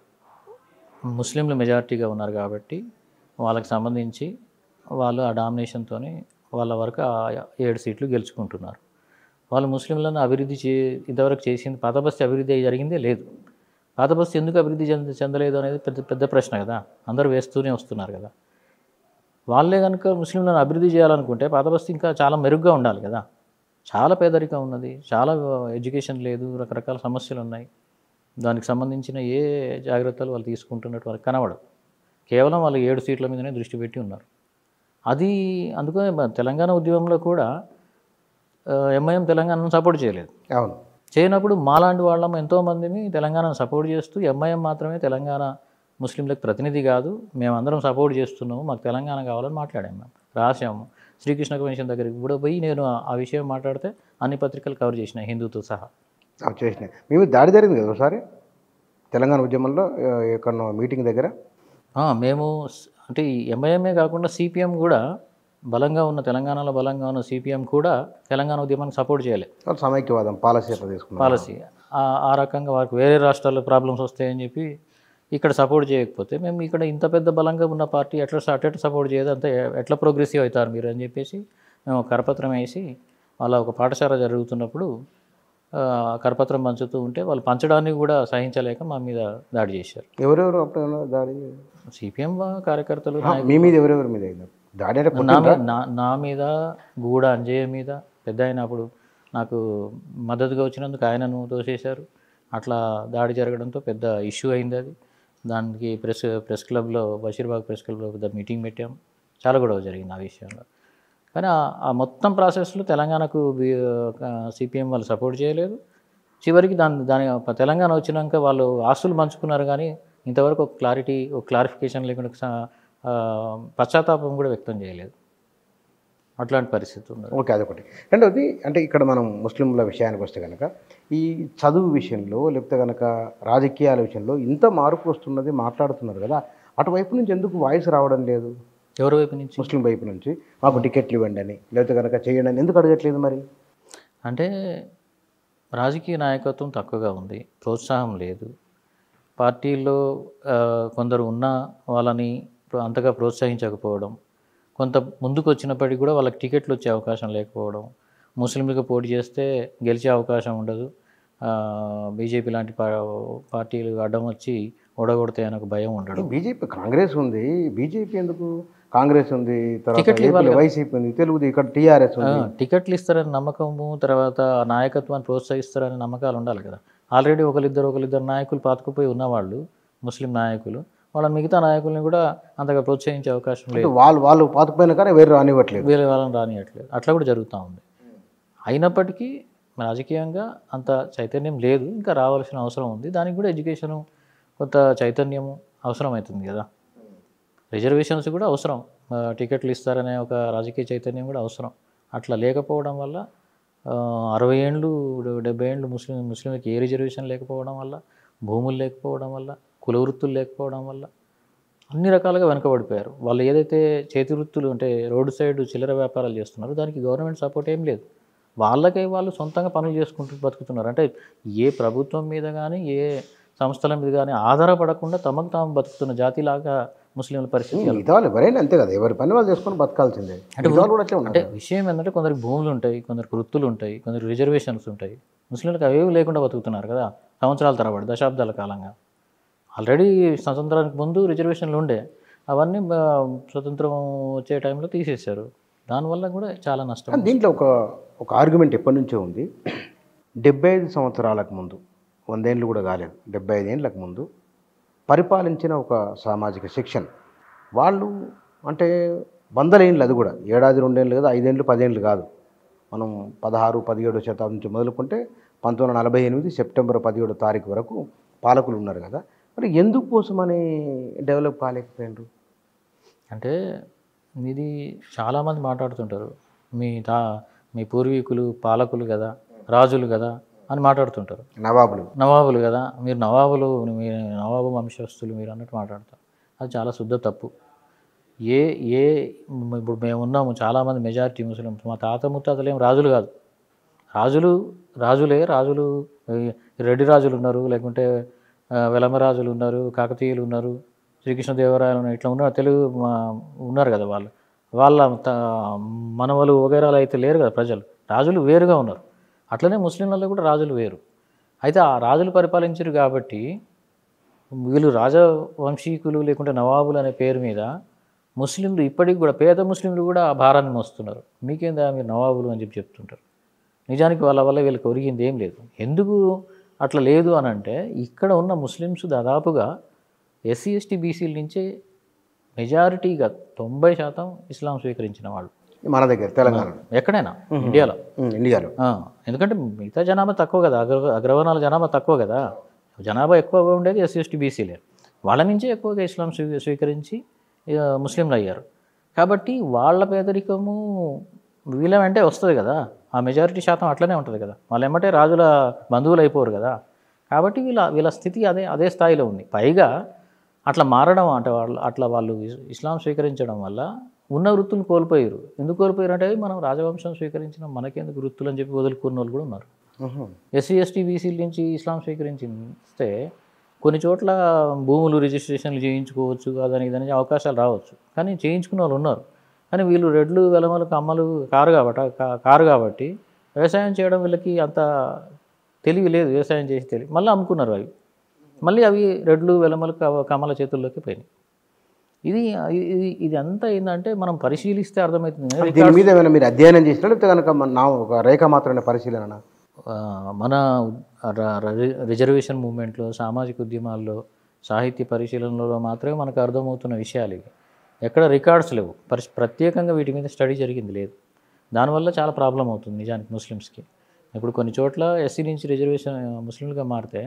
ముస్లింలు మెజారిటీగా ఉన్నారు కాబట్టి వాళ్ళకి సంబంధించి వాళ్ళు ఆ డామినేషన్తో వాళ్ళ వరకు ఆ ఏడు సీట్లు గెలుచుకుంటున్నారు వాళ్ళు ముస్లింలను అభివృద్ధి చే ఇంతవరకు చేసింది పాత బస్తీ అభివృద్ధి జరిగిందే లేదు పాత బస్తీ ఎందుకు అభివృద్ధి చెంద చెందలేదు అనేది పెద్ద పెద్ద ప్రశ్న కదా అందరూ వేస్తూనే వస్తున్నారు కదా వాళ్ళే కనుక ముస్లింలను అభివృద్ధి చేయాలనుకుంటే పాత బస్తీ ఇంకా చాలా మెరుగ్గా ఉండాలి కదా చాలా పేదరికం ఉన్నది చాలా ఎడ్యుకేషన్ లేదు రకరకాల సమస్యలు ఉన్నాయి దానికి సంబంధించిన ఏ జాగ్రత్తలు వాళ్ళు తీసుకుంటున్నట్టు వాళ్ళకి కనబడదు కేవలం వాళ్ళు ఏడు సీట్ల మీదనే దృష్టి పెట్టి ఉన్నారు అది అందుకనే మన తెలంగాణ ఉద్యమంలో కూడా ఎంఐఎం తెలంగాణను సపోర్ట్ చేయలేదు అవును చేయనప్పుడు మాలాంటి వాళ్ళం ఎంతోమందిని తెలంగాణను సపోర్ట్ చేస్తూ ఎంఐఎం మాత్రమే తెలంగాణ ముస్లింలకు ప్రతినిధి కాదు మేమందరం సపోర్ట్ చేస్తున్నాము మాకు తెలంగాణ కావాలని మాట్లాడాము మేము రాసాము శ్రీకృష్ణ కమిషన్ దగ్గరికి కూడా పోయి నేను ఆ- ఆ విషయం మాట్లాడితే అన్ని పత్రికలు కవర్ చేసినాయి హిందూతో సహా అవి చేసినాయి మేము దాడి జరిగింది కదా ఒకసారి తెలంగాణ ఉద్యమంలో ఆ, ఎక్కడో మీటింగ్ దగ్గర ఆ, మేము స్- అంటే ఈ ఎంఐఎంఏ కాకుండా సిపిఎం కూడా బలంగా ఉన్న తెలంగాణలో బలంగా ఉన్న సిపిఎం కూడా తెలంగాణ ఉద్యమానికి సపోర్ట్ చేయలేదు వాళ్ళు సమైక్యవాదం పాలసీ అట్లా తీసుకున్నారు పాలసీ ఆ- ఆ రకంగా వారికి వేరే రాష్ట్రాల్లో ప్రాబ్లమ్స్ వస్తాయని చెప్పి ఇక్కడ సపోర్ట్ చేయకపోతే మేము ఇక్కడ ఇంత పెద్ద బలంగా ఉన్న పార్టీ ఎట్లా అట్లా సపోర్ట్ చేయదు అంత ఎట్లా ప్రోగ్రెసివ్ అవుతారు మీరు అని చెప్పేసి మేము ఒక కరపత్రం వేసి వాళ్ళ ఒక పాఠశాల జరుగుతున్నప్పుడు ఆ, కరపత్రం పంచుతూ ఉంటే వాళ్ళు పంచడాన్ని కూడా సహించలేక మా మీద దాడి చేశారు ఎవరెవరు అప్పుడు ఏమన్నా దాడి సిపిఎం కార్యకర్తలు ఆ, మీ మీద ఎవరెవరి మీద అయింది దాడి అంటే నా మీద నా నా మీద గూడ అంజయ్య మీద పెద్ద ఆయన అప్పుడు నాకు మద్దతుగా వచ్చినందుకు ఆయనను తోసేశారు అట్లా దాడి జరగడంతో పెద్ద ఇష్యూ అయింది అది దానికి ప్రెస్ ప్రెస్ క్లబ్లో బషీర్బాగ్ ప్రెస్ క్లబ్లో పెద్ద మీటింగ్ పెట్టాం చాలా గొడవ జరిగింది ఆ విషయంలో కానీ ఆ- ఆ మొత్తం ప్రాసెస్లో తెలంగాణకు సిపిఎం వాళ్ళు సపోర్ట్ చేయలేదు చివరికి దాని దాని తెలంగాణ వచ్చినాక వాళ్ళు ఆస్తులు పంచుకున్నారు కానీ ఇంతవరకు ఒక క్లారిటీ ఒక క్లారిఫికేషన్ లేకుండా స- ఆ, పశ్చాత్తాపం కూడా వ్యక్తం చేయలేదు అట్లాంటి పరిస్థితి ఉంది ఓకే అదొకటి రెండవది అంటే ఇక్కడ మనం ముస్లింల విషయానికి వస్తే కనుక ఈ చదువు విషయంలో లేకపోతే కనుక రాజకీయాల విషయంలో ఇంత మార్పు వస్తున్నది మాట్లాడుతున్నారు కదా అటువైపు నుంచి ఎందుకు వాయిస్ రావడం లేదు ఎవరి వైపు నుంచి ముస్లిం వైపు నుంచి మాకు టికెట్లు ఇవ్వండి అని లేకపోతే కనుక చేయండి అని ఎందుకు అడగట్లేదు మరి అంటే రాజకీయ నాయకత్వం తక్కువగా ఉంది ప్రోత్సాహం లేదు పార్టీల్లో ఆ, కొందరు ఉన్న వాళ్ళని ప్ర- అంతగా ప్రోత్సహించకపోవడం కొంత ముందుకు వచ్చినప్పటికీ కూడా వాళ్ళకి టికెట్లు వచ్చే అవకాశం లేకపోవడం ముస్లింలకు పోటీ చేస్తే గెలిచే అవకాశం ఉండదు బీజేపీ లాంటి పా పార్టీలు అడ్డం వచ్చి ఓడగొడతాయని ఒక భయం ఉండడం బీజేపీ కాంగ్రెస్ ఉంది బీజేపీ ఎందుకు కాంగ్రెస్ ఉంది తర్వాత టికెట్లు ఇవ్వాలి ఏపీలో వైసీపీ ఉంది తెలుగుది ఇక్కడ టీఆర్ఎస్ ఆ, ఉంది టికెట్లు ఇస్తారని నమ్మకము తర్వాత ఆ నాయకత్వాన్ని ప్రోత్సహిస్తారని నమ్మకాలు ఉండాలి కదా ఆల్రెడీ ఒకరిద్దరు ఒకరిద్దరు నాయకులు పాతుకుపోయి ఉన్నవాళ్ళు ముస్లిం నాయకులు వాళ్ళ మిగతా నాయకుల్ని కూడా అంతగా ప్రోత్సహించే అవకాశం లేదు వాళ్ళు వాళ్ళు పాతుకుపోయినా కానీ వేరే రానివ్వట్లేదు వేరే వాళ్ళని రానియట్లేదు అట్లా కూడా జరుగుతూ ఉంది అయినప్పటికీ రాజకీయంగా అంత చైతన్యం లేదు ఇంకా రావాల్సిన అవసరం ఉంది దానికి కూడా ఎడ్యుకేషను కొంత చైతన్యము అవసరం అవుతుంది కదా రిజర్వేషన్స్ కూడా అవసరం ఆ, టికెట్లు ఇస్తారనే ఒక రాజకీయ చైతన్యం కూడా అవసరం అట్లా లేకపోవడం వల్ల ఆ, అరవై ఏండ్లు డెబ్బై ఏండ్లు ముస్లిం ముస్లింకి ఏ రిజర్వేషన్ లేకపోవడం వల్ల భూములు లేకపోవడం వల్ల కుల వృత్తులు లేకపోవడం వల్ల అన్ని రకాలుగా వెనకబడిపోయారు వాళ్ళు ఏదైతే చేతి వృత్తులు అంటే రోడ్డు సైడ్ చిల్లర వ్యాపారాలు చేస్తున్నారో దానికి గవర్నమెంట్ సపోర్ట్ ఏం లేదు వాళ్ళకై వాళ్ళు సొంతంగా పనులు చేసుకుంటూ బతుకుతున్నారు అంటే ఏ ప్రభుత్వం మీద కానీ ఏ సంస్థల మీద కానీ ఆధారపడకుండా తమకు తాము బతుకుతున్న జాతిలాగా ముస్లింల పరిస్థితి మిగతా వాళ్ళు ఎవరైనా అంతే కదా ఎవరి పని వాళ్ళు చేసుకొని బతకాల్సిందే మిగతా వాళ్ళు కూడా అట్లే అంటే ఉన్నారు విషయం ఏంటంటే కొందరికి భూములు ఉంటాయి కొందరికి వృత్తులు ఉంటాయి కొందరికి రిజర్వేషన్స్ ఉంటాయి ముస్లింలకు అవేవి లేకుండా బతుకుతున్నారు కదా సంవత్సరాల తరబడి దశాబ్దాల కాలంగా ఆల్రెడీ స్వతంత్రానికి ముందు రిజర్వేషన్లు ఉండే అవన్నీ ఆ, స్వతంత్రం వచ్చే టైంలో తీసేశారు దానివల్ల కూడా చాలా నష్టం కానీ దీంట్లో ఒక ఒక ఆర్గ్యుమెంట్ ఎప్పటి నుంచో ఉంది డెబ్బై ఐదు సంవత్సరాలకు ముందు వందేళ్ళు కూడా కాలేదు డెబ్బై ఐదు ఏళ్ళకు ముందు పరిపాలించిన ఒక సామాజిక సెక్షన్ వాళ్ళు అంటే వందలేండ్లు అది కూడా ఏడాది రెండేళ్ళు కాదు ఐదేళ్ళు పదేళ్ళు కాదు మనం పదహారు పదిహేడు శతాబ్దం నుంచి మొదలుకుంటే పంతొమ్మిది వందల నలభై ఎనిమిది సెప్టెంబర్ పదిహేడు తారీఖు వరకు పాలకులు ఉన్నారు కదా మరి ఎందుకు కోసమని డెవలప్ కాలేకపోయినారు అంటే ఇది చాలామంది మాట్లాడుతుంటారు మీ తా మీ పూర్వీకులు పాలకులు కదా రాజులు కదా అని మాట్లాడుతుంటారు నవాబులు నవాబులు కదా మీరు నవాబులు మీరు నవాబు వంశస్థులు మీరు అన్నట్టు మాట్లాడతారు అది చాలా శుద్ధ తప్పు ఏ ఏ ఇప్పుడు మేము ఉన్నాము చాలామంది మెజారిటీ ముస్లిమ్స్ మా తాత ముత్తాతలు ఏం రాజులు కాదు రాజులు రాజులే రాజులు ఈ రెడ్డి రాజులు ఉన్నారు లేకుంటే ఆ, వెలమ రాజులు ఉన్నారు కాకతీయులు ఉన్నారు శ్రీకృష్ణదేవరాయలు ఉన్నారు ఇట్లా ఉన్నారు తెలుగు మా- ఉన్నారు కదా వాళ్ళు వాళ్ళ త- మనవలు వగేరాలు అయితే లేరు కదా ప్రజలు రాజులు వేరుగా ఉన్నారు అట్లనే ముస్లింలలో కూడా రాజులు వేరు అయితే ఆ రాజులు పరిపాలించారు కాబట్టి వీళ్ళు రాజవంశీకులు లేకుంటే నవాబులు అనే పేరు మీద ముస్లింలు ఇప్పటికి కూడా పేద ముస్లింలు కూడా ఆ భారాన్ని మోస్తున్నారు మీకేందా మీరు నవాబులు అని చెప్పి చెప్తుంటారు నిజానికి వాళ్ళ వల్ల వీళ్ళకి ఒరిగింది ఏం లేదు ఎందుకు అట్లా లేదు అని అంటే ఇక్కడ ఉన్న ముస్లిమ్స్ దాదాపుగా ఎస్సీ ఎస్టీ బీసీల నుంచే మెజారిటీగా తొంభై శాతం ఇస్లాం స్వీకరించిన వాళ్ళు మన దగ్గర తెలంగాణలో ఎక్కడైనా ఇండియాలో ఉమ్, ఇండియాలో ఆ, ఎందుకంటే మిగతా జనాభా తక్కువ కదా అగ్ర అగ్రవర్ణాల జనాభా తక్కువ కదా జనాభా ఎక్కువగా ఉండేది ఎస్సీ ఎస్టీ బీసీలే వాళ్ళ నుంచే ఎక్కువగా ఇస్లాం స్వీ స్వీకరించి ఇక ముస్లింలు అయ్యారు కాబట్టి వాళ్ళ పేదరికము వీళ్ళ వెంటే వస్తుంది కదా ఆ మెజారిటీ శాతం అట్లనే ఉంటుంది కదా వాళ్ళు ఏమంటే రాజుల బంధువులు అయిపోరు కదా కాబట్టి వీళ్ళ వీళ్ళ స్థితి అదే అదే స్థాయిలో ఉంది పైగా అట్లా మారడం అంటే వాళ్ళు అట్లా వాళ్ళు ఇస్- ఇస్లాం స్వీకరించడం వల్ల ఉన్న వృత్తులు కోల్పోయారు ఎందుకు కోల్పోయారు అంటే మనం రాజవంశం స్వీకరించిన మనకెందుకు వృత్తులు అని చెప్పి వదులుకున్న వాళ్ళు కూడా ఉన్నారు ఉహు. ఎస్సీ ఎస్టీ బీసీల నుంచి ఇస్లాం స్వీకరించిస్తే కొన్ని చోట్ల భూములు రిజిస్ట్రేషన్లు చేయించుకోవచ్చు అదని ఇదని అవకాశాలు రావచ్చు కానీ చేయించుకున్న వాళ్ళు ఉన్నారు కానీ వీళ్ళు రెడ్లు వెలమలకు అమ్మలు కారు కాబట్టి కా- కారు కాబట్టి వ్యవసాయం చేయడం వీళ్ళకి అంత తెలివి లేదు వ్యవసాయం చేసి తెలివి మళ్ళీ అమ్ముకున్నారు అవి మళ్ళీ అవి రెడ్లు వెలమలు క- కమ్మల చేతుల్లోకి పోయినాయి ఇది ఇది ఇది అంతా ఏంటంటే మనం పరిశీలిస్తే అర్థమవుతుంది దీని మీద ఏమైనా మీరు అధ్యయనం చేసినా లేకపోతే కనుక మన- నా ఒక రేఖ మాత్రమే పరిశీలన ఆ, మన ర- ర- రిజర్వేషన్ మూమెంట్లో సామాజిక ఉద్యమాల్లో సాహిత్య పరిశీలనలో మాత్రమే మనకు అర్థమవుతున్న విషయాలు ఇవి ఎక్కడ రికార్డ్స్ లేవు పరిశ్ ప్రత్యేకంగా వీటి మీద స్టడీ జరిగింది లేదు దానివల్ల చాలా ప్రాబ్లం అవుతుంది నిజానికి ముస్లిమ్స్కి ఇప్పుడు కొన్ని చోట్ల ఎస్సీ నుంచి రిజర్వేషన్ ముస్లింలుగా మారితే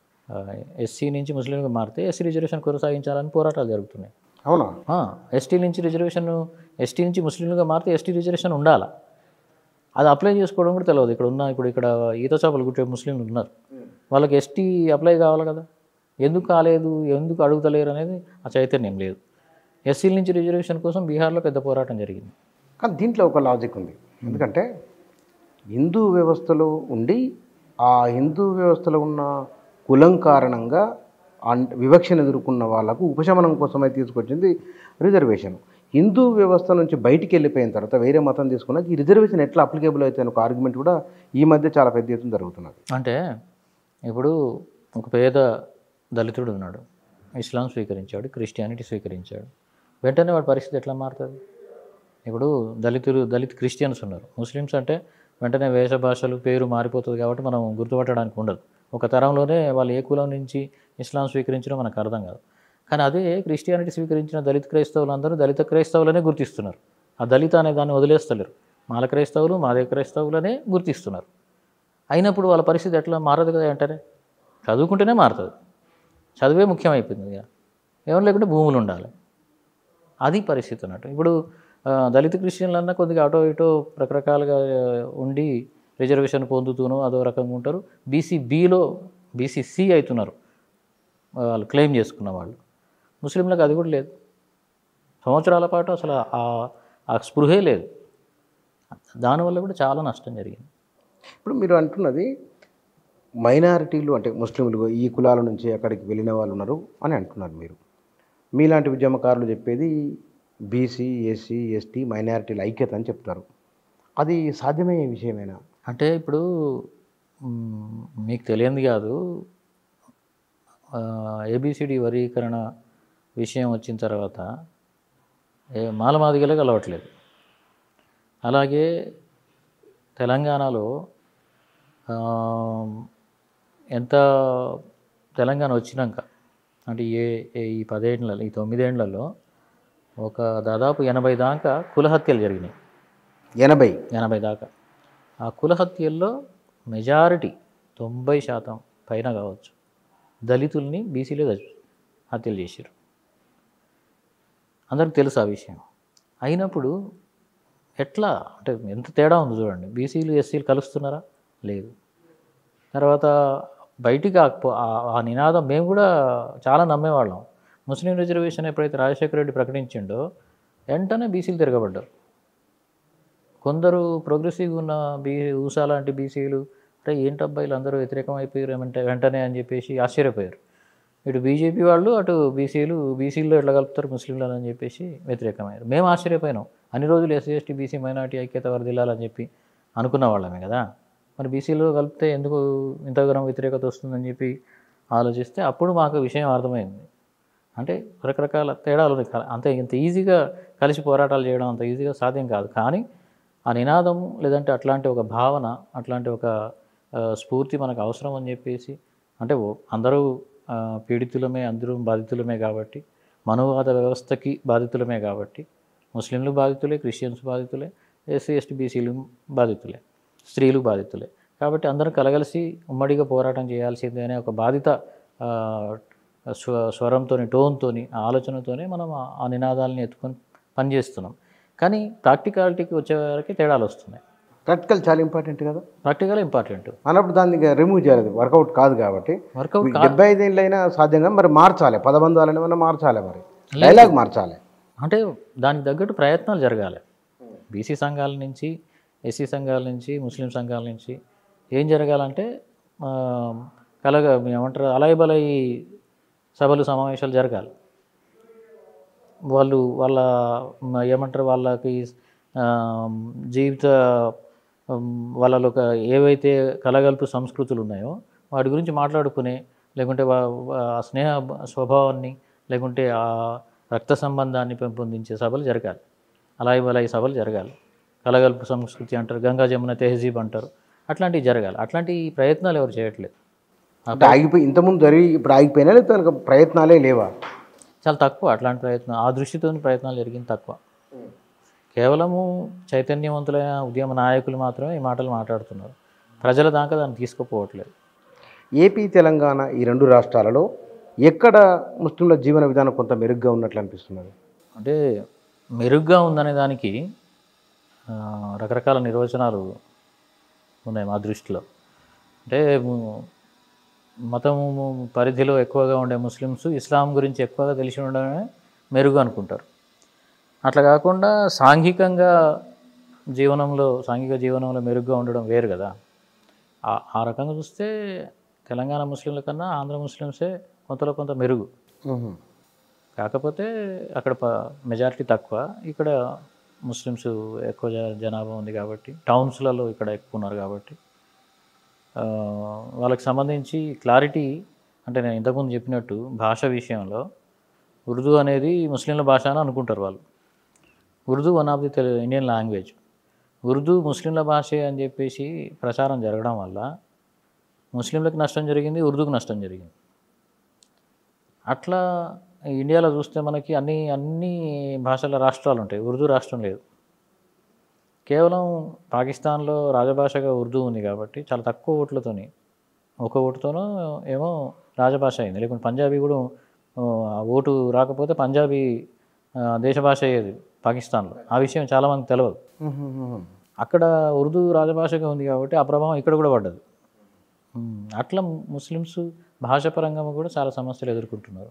ఎస్సీ నుంచి ముస్లింలుగా మారితే ఎస్సీ రిజర్వేషన్ కొనసాగించాలని పోరాటాలు జరుగుతున్నాయి అవునా ఎస్టీ నుంచి రిజర్వేషన్ ఎస్టీ నుంచి ముస్లింలుగా మారితే ఎస్టీ రిజర్వేషన్ ఉండాలా అది అప్లై చేసుకోవడం కూడా తెలియదు ఇక్కడ ఉన్న ఇప్పుడు ఇక్కడ ఈత చేపలు కుట్టే ముస్లింలు ఉన్నారు వాళ్ళకి ఎస్టీ అప్లై కావాలి కదా ఎందుకు కాలేదు ఎందుకు అడుగుతలేరు అనేది ఆ చైతన్యం లేదు ఎస్సీల నుంచి రిజర్వేషన్ కోసం బీహార్లో పెద్ద పోరాటం జరిగింది కానీ దీంట్లో ఒక లాజిక్ ఉంది ఎందుకంటే హిందూ వ్యవస్థలో ఉండి ఆ హిందూ వ్యవస్థలో ఉన్న కులం కారణంగా అన్- వివక్షను ఎదుర్కొన్న వాళ్ళకు ఉపశమనం కోసమై తీసుకొచ్చింది రిజర్వేషన్ హిందూ వ్యవస్థ నుంచి బయటికి వెళ్ళిపోయిన తర్వాత వేరే మతం తీసుకున్నాక ఈ రిజర్వేషన్ ఎట్లా అప్లికేబుల్ అవుతాయి ఒక ఆర్గ్యుమెంట్ కూడా ఈ మధ్య చాలా పెద్ద ఎత్తున జరుగుతున్నది అంటే ఇప్పుడు ఒక పేద దళితుడు ఉన్నాడు ఇస్లాం స్వీకరించాడు క్రిస్టియానిటీ స్వీకరించాడు వెంటనే వాడి పరిస్థితి ఎట్లా మారుతుంది ఇప్పుడు దళితులు దళిత్ క్రిస్టియన్స్ ఉన్నారు ముస్లిమ్స్ అంటే వెంటనే వేష భాషలు పేరు మారిపోతుంది కాబట్టి మనం గుర్తుపట్టడానికి ఉండదు ఒక తరంలోనే వాళ్ళు ఏ కులం నుంచి ఇస్లాం స్వీకరించడం మనకు అర్థం కాదు కానీ అదే క్రిస్టియానిటీ స్వీకరించిన దళిత క్రైస్తవులు అందరూ దళిత క్రైస్తవులనే గుర్తిస్తున్నారు ఆ దళిత అనే దాన్ని వదిలేస్తలేరు మాల క్రైస్తవులు మాదే క్రైస్తవులనే గుర్తిస్తున్నారు అయినప్పుడు వాళ్ళ పరిస్థితి ఎట్లా మారదు కదా వెంటనే చదువుకుంటేనే మారుతుంది చదువే ముఖ్యమైపోయింది ఇక ఏమో లేకుంటే భూములు ఉండాలి అది పరిస్థితి అన్నట్టు ఇప్పుడు ఆ, దళిత క్రిస్టియన్లు అన్నా కొద్దిగా అటో ఇటో రకరకాలుగా ఆ, ఉండి రిజర్వేషన్ పొందుతూనో అదో రకంగా ఉంటారు బీసీ బిలో బీసీ సి అవుతున్నారు వాళ్ళు క్లెయిమ్ చేసుకున్న వాళ్ళు ముస్లింలకు అది కూడా లేదు సంవత్సరాల పాటు అసలు ఆ- ఆ స్పృహే లేదు దానివల్ల కూడా చాలా నష్టం జరిగింది ఇప్పుడు మీరు అంటున్నది మైనారిటీలు అంటే ముస్లింలు ఈ కులాల నుంచి అక్కడికి వెళ్ళిన వాళ్ళు ఉన్నారు అని అంటున్నారు మీరు మీలాంటి ఉద్యమకారులు చెప్పేది బీసీ ఎస్సీ ఎస్టీ మైనారిటీల ఐక్యత అని చెప్తారు అది సాధ్యమయ్యే విషయమేనా అంటే ఇప్పుడు మ్, మీకు తెలియంది కాదు ఏబిసిడి వర్గీకరణ విషయం వచ్చిన తర్వాత ఏ మాలమాదిగలకు అలవట్లేదు అలాగే తెలంగాణలో ఆ, ఎంత తెలంగాణ వచ్చినాక అంటే ఏ ఏ- ఈ పదేళ్ళలో ఈ తొమ్మిదేళ్లలో ఒక దాదాపు ఎనభై దాకా కులహత్యలు జరిగినాయి ఎనభై ఎనభై దాకా ఆ కుల హత్యల్లో మెజారిటీ తొంభై శాతం పైన కావచ్చు దళితుల్ని బీసీలే చ- హత్యలు చేశారు అందరికి తెలుసు ఆ విషయం అయినప్పుడు ఎట్లా అంటే ఎంత తేడా ఉంది చూడండి బీసీలు ఎస్సీలు కలుస్తున్నారా లేదు తర్వాత బయటికి ఆ పో- ఆ- ఆ నినాదం మేము కూడా చాలా నమ్మేవాళ్ళం ముస్లిం రిజర్వేషన్ ఎప్పుడైతే రాజశేఖర రెడ్డి ప్రకటించిండో వెంటనే బీసీలు తిరగబడ్డారు కొందరు ప్రోగ్రెసివ్గా ఉన్న బీ ఊసా లాంటి బీసీలు అరే ఏంటబ్బా వీళ్ళందరూ వ్యతిరేకం అయిపోయారు ఏమంటే వెంటనే అని చెప్పేసి ఆశ్చర్యపోయారు ఇటు బీజేపీ వాళ్ళు అటు బీసీలు బీసీల్లో ఎట్లా కలుపుతారు ముస్లింలను అని చెప్పేసి వ్యతిరేకమయ్యారు మేము ఆశ్చర్యపోయినాం అన్ని రోజులు ఎస్సీ ఎస్టీ బీసీ మైనార్టీ ఐక్యత వర్దిల్లాలని చెప్పి అనుకున్న వాళ్ళమే కదా మరి బీసీలో కలిపితే ఎందుకు ఇంతగానో వ్యతిరేకత వస్తుందని చెప్పి ఆలోచిస్తే అప్పుడు మాకు విషయం అర్థమైంది అంటే రకరకాల తేడాలు ఉన్నాయి. క- అంతే ఇంత ఈజీగా కలిసి పోరాటాలు చేయడం అంత ఈజీగా సాధ్యం కాదు కానీ ఆ నినాదము లేదంటే అట్లాంటి ఒక భావన అట్లాంటి ఒక ఆ, స్ఫూర్తి మనకు అవసరం అని చెప్పేసి అంటే ఓ- అందరూ ఆ, పీడితులమే అందరూ బాధితులమే కాబట్టి మనోవాద వ్యవస్థకి బాధితులమే కాబట్టి ముస్లింలు బాధితులే క్రిస్టియన్స్ బాధితులే ఎస్సీ ఎస్టీ బీసీలు బాధితులే స్త్రీలు బాధితులే కాబట్టి అందరం కలగలిసి ఉమ్మడిగా పోరాటం చేయాల్సిందే అనే ఒక బాధిత ఆ, స్వ స్వరంతో టోన్తోని ఆ ఆలోచనతోనే మనం ఆ- ఆ నినాదాలని ఎత్తుకొని పనిచేస్తున్నాం కానీ ప్రాక్టికాలిటీకి వచ్చేవరకు తేడాలు వస్తున్నాయి ప్రాక్టికల్ చాలా ఇంపార్టెంట్ కదా ప్రాక్టికల్ ఇంపార్టెంట్ అన్నప్పుడు దాన్ని ఇక రిమూవ్ చేయాలి వర్కౌట్ కాదు కాబట్టి వర్కౌట్ మీకు డెబ్బై ఐదు ఏళ్ళైనా సాధ్యంగా మరి మార్చాలి పదబంధాలని ఏమైనా మార్చాలి మరి డైలాగ్ మార్చాలి అంటే దానికి తగ్గట్టు ప్రయత్నాలు జరగాలి బీసీ సంఘాల నుంచి ఎస్సీ సంఘాల నుంచి ముస్లిం సంఘాల నుంచి ఏం జరగాలంటే ఆ, కలగ ఏమంటారు అలాయి బలయి సభలు సమావేశాలు జరగాలి వాళ్ళు వాళ్ళ మ, ఏమంటారు వాళ్ళకి ఆ, జీవిత ఉమ్, వాళ్ళలో ఒక ఏవైతే కలగలుపు సంస్కృతులు ఉన్నాయో వాటి గురించి మాట్లాడుకునే లేకుంటే వా- వా- ఆ స్నేహ బ- స్వభావాన్ని లేకుంటే ఆ రక్త సంబంధాన్ని పెంపొందించే సభలు జరగాలి అలాయి బలాయి సభలు జరగాలి కలగలుపు సంస్కృతి అంటారు గంగా జమున తెహజీబ్ అంటారు అట్లాంటివి జరగాలి అట్లాంటి ప్రయత్నాలు ఎవరు చేయట్లేదు అంటే ఆగిపోయి ఇంతకుముందు జరిగి ఇప్పుడు ఆగిపోయినా లేకపోతే కనుక ప్రయత్నాలే లేవా చాలా తక్కువ అట్లాంటి ప్రయత్నం ఆ దృష్టితో ప్రయత్నాలు జరిగింది తక్కువ కేవలము చైతన్యవంతులైన ఉద్యమ నాయకులు మాత్రమే ఈ మాటలు మాట్లాడుతున్నారు ప్రజల దాకా దాన్ని తీసుకుపోవట్లేదు ఏపీ తెలంగాణ ఈ రెండు రాష్ట్రాలలో ఎక్కడ ముస్లింల జీవన విధానం కొంత మెరుగ్గా ఉన్నట్లు అనిపిస్తున్నది అంటే మెరుగ్గా ఉందనే దానికి ఆ, రకరకాల నిర్వచనాలు ఉన్నాయి మా దృష్టిలో అంటే ము- మతము పరిధిలో ఎక్కువగా ఉండే ముస్లిమ్స్ ఇస్లాం గురించి ఎక్కువగా తెలిసి ఉండడమే మెరుగు అనుకుంటారు అట్లా కాకుండా సాంఘికంగా జీవనంలో సాంఘిక జీవనంలో మెరుగ్గా ఉండడం వేరు కదా ఆ- ఆ రకంగా చూస్తే తెలంగాణ ముస్లింల కన్నా ఆంధ్ర ముస్లిమ్సే కొంతలో కొంత మెరుగు కాకపోతే అక్కడ ప మెజారిటీ తక్కువ ఇక్కడ ముస్లిమ్స్ ఎక్కువ జ- జనాభా ఉంది కాబట్టి టౌన్స్లలో ఇక్కడ ఎక్కువ ఉన్నారు కాబట్టి ఆ, వాళ్ళకి సంబంధించి క్లారిటీ అంటే నేను ఇంతకుముందు చెప్పినట్టు భాష విషయంలో ఉర్దూ అనేది ముస్లింల భాష అని అనుకుంటారు వాళ్ళు ఉర్దూ వన్ ఆఫ్ ది తెలు ఇండియన్ లాంగ్వేజ్ ఉర్దూ ముస్లింల భాషే అని చెప్పేసి ప్రచారం జరగడం వల్ల ముస్లింలకు నష్టం జరిగింది ఉర్దూకు నష్టం జరిగింది అట్లా ఇండియాలో చూస్తే మనకి అన్ని అన్ని భాషల రాష్ట్రాలు ఉంటాయి ఉర్దూ రాష్ట్రం లేదు కేవలం పాకిస్తాన్లో రాజభాషగా ఉర్దూ ఉంది కాబట్టి చాలా తక్కువ ఓట్లతోని ఒక ఓటుతోనో ఏమో రాజభాష అయింది లేకుంటే పంజాబీ కూడా ఆ ఓటు రాకపోతే పంజాబీ ఆ, దేశ భాష అయ్యేది పాకిస్తాన్లో ఆ విషయం చాలామందికి తెలియదు అక్కడ ఉర్దూ రాజభాషగా ఉంది కాబట్టి ఆ ప్రభావం ఇక్కడ కూడా పడ్డది ఉమ్, అట్లా ముస్లిమ్స్ భాషాపరంగా కూడా చాలా సమస్యలు ఎదుర్కొంటున్నారు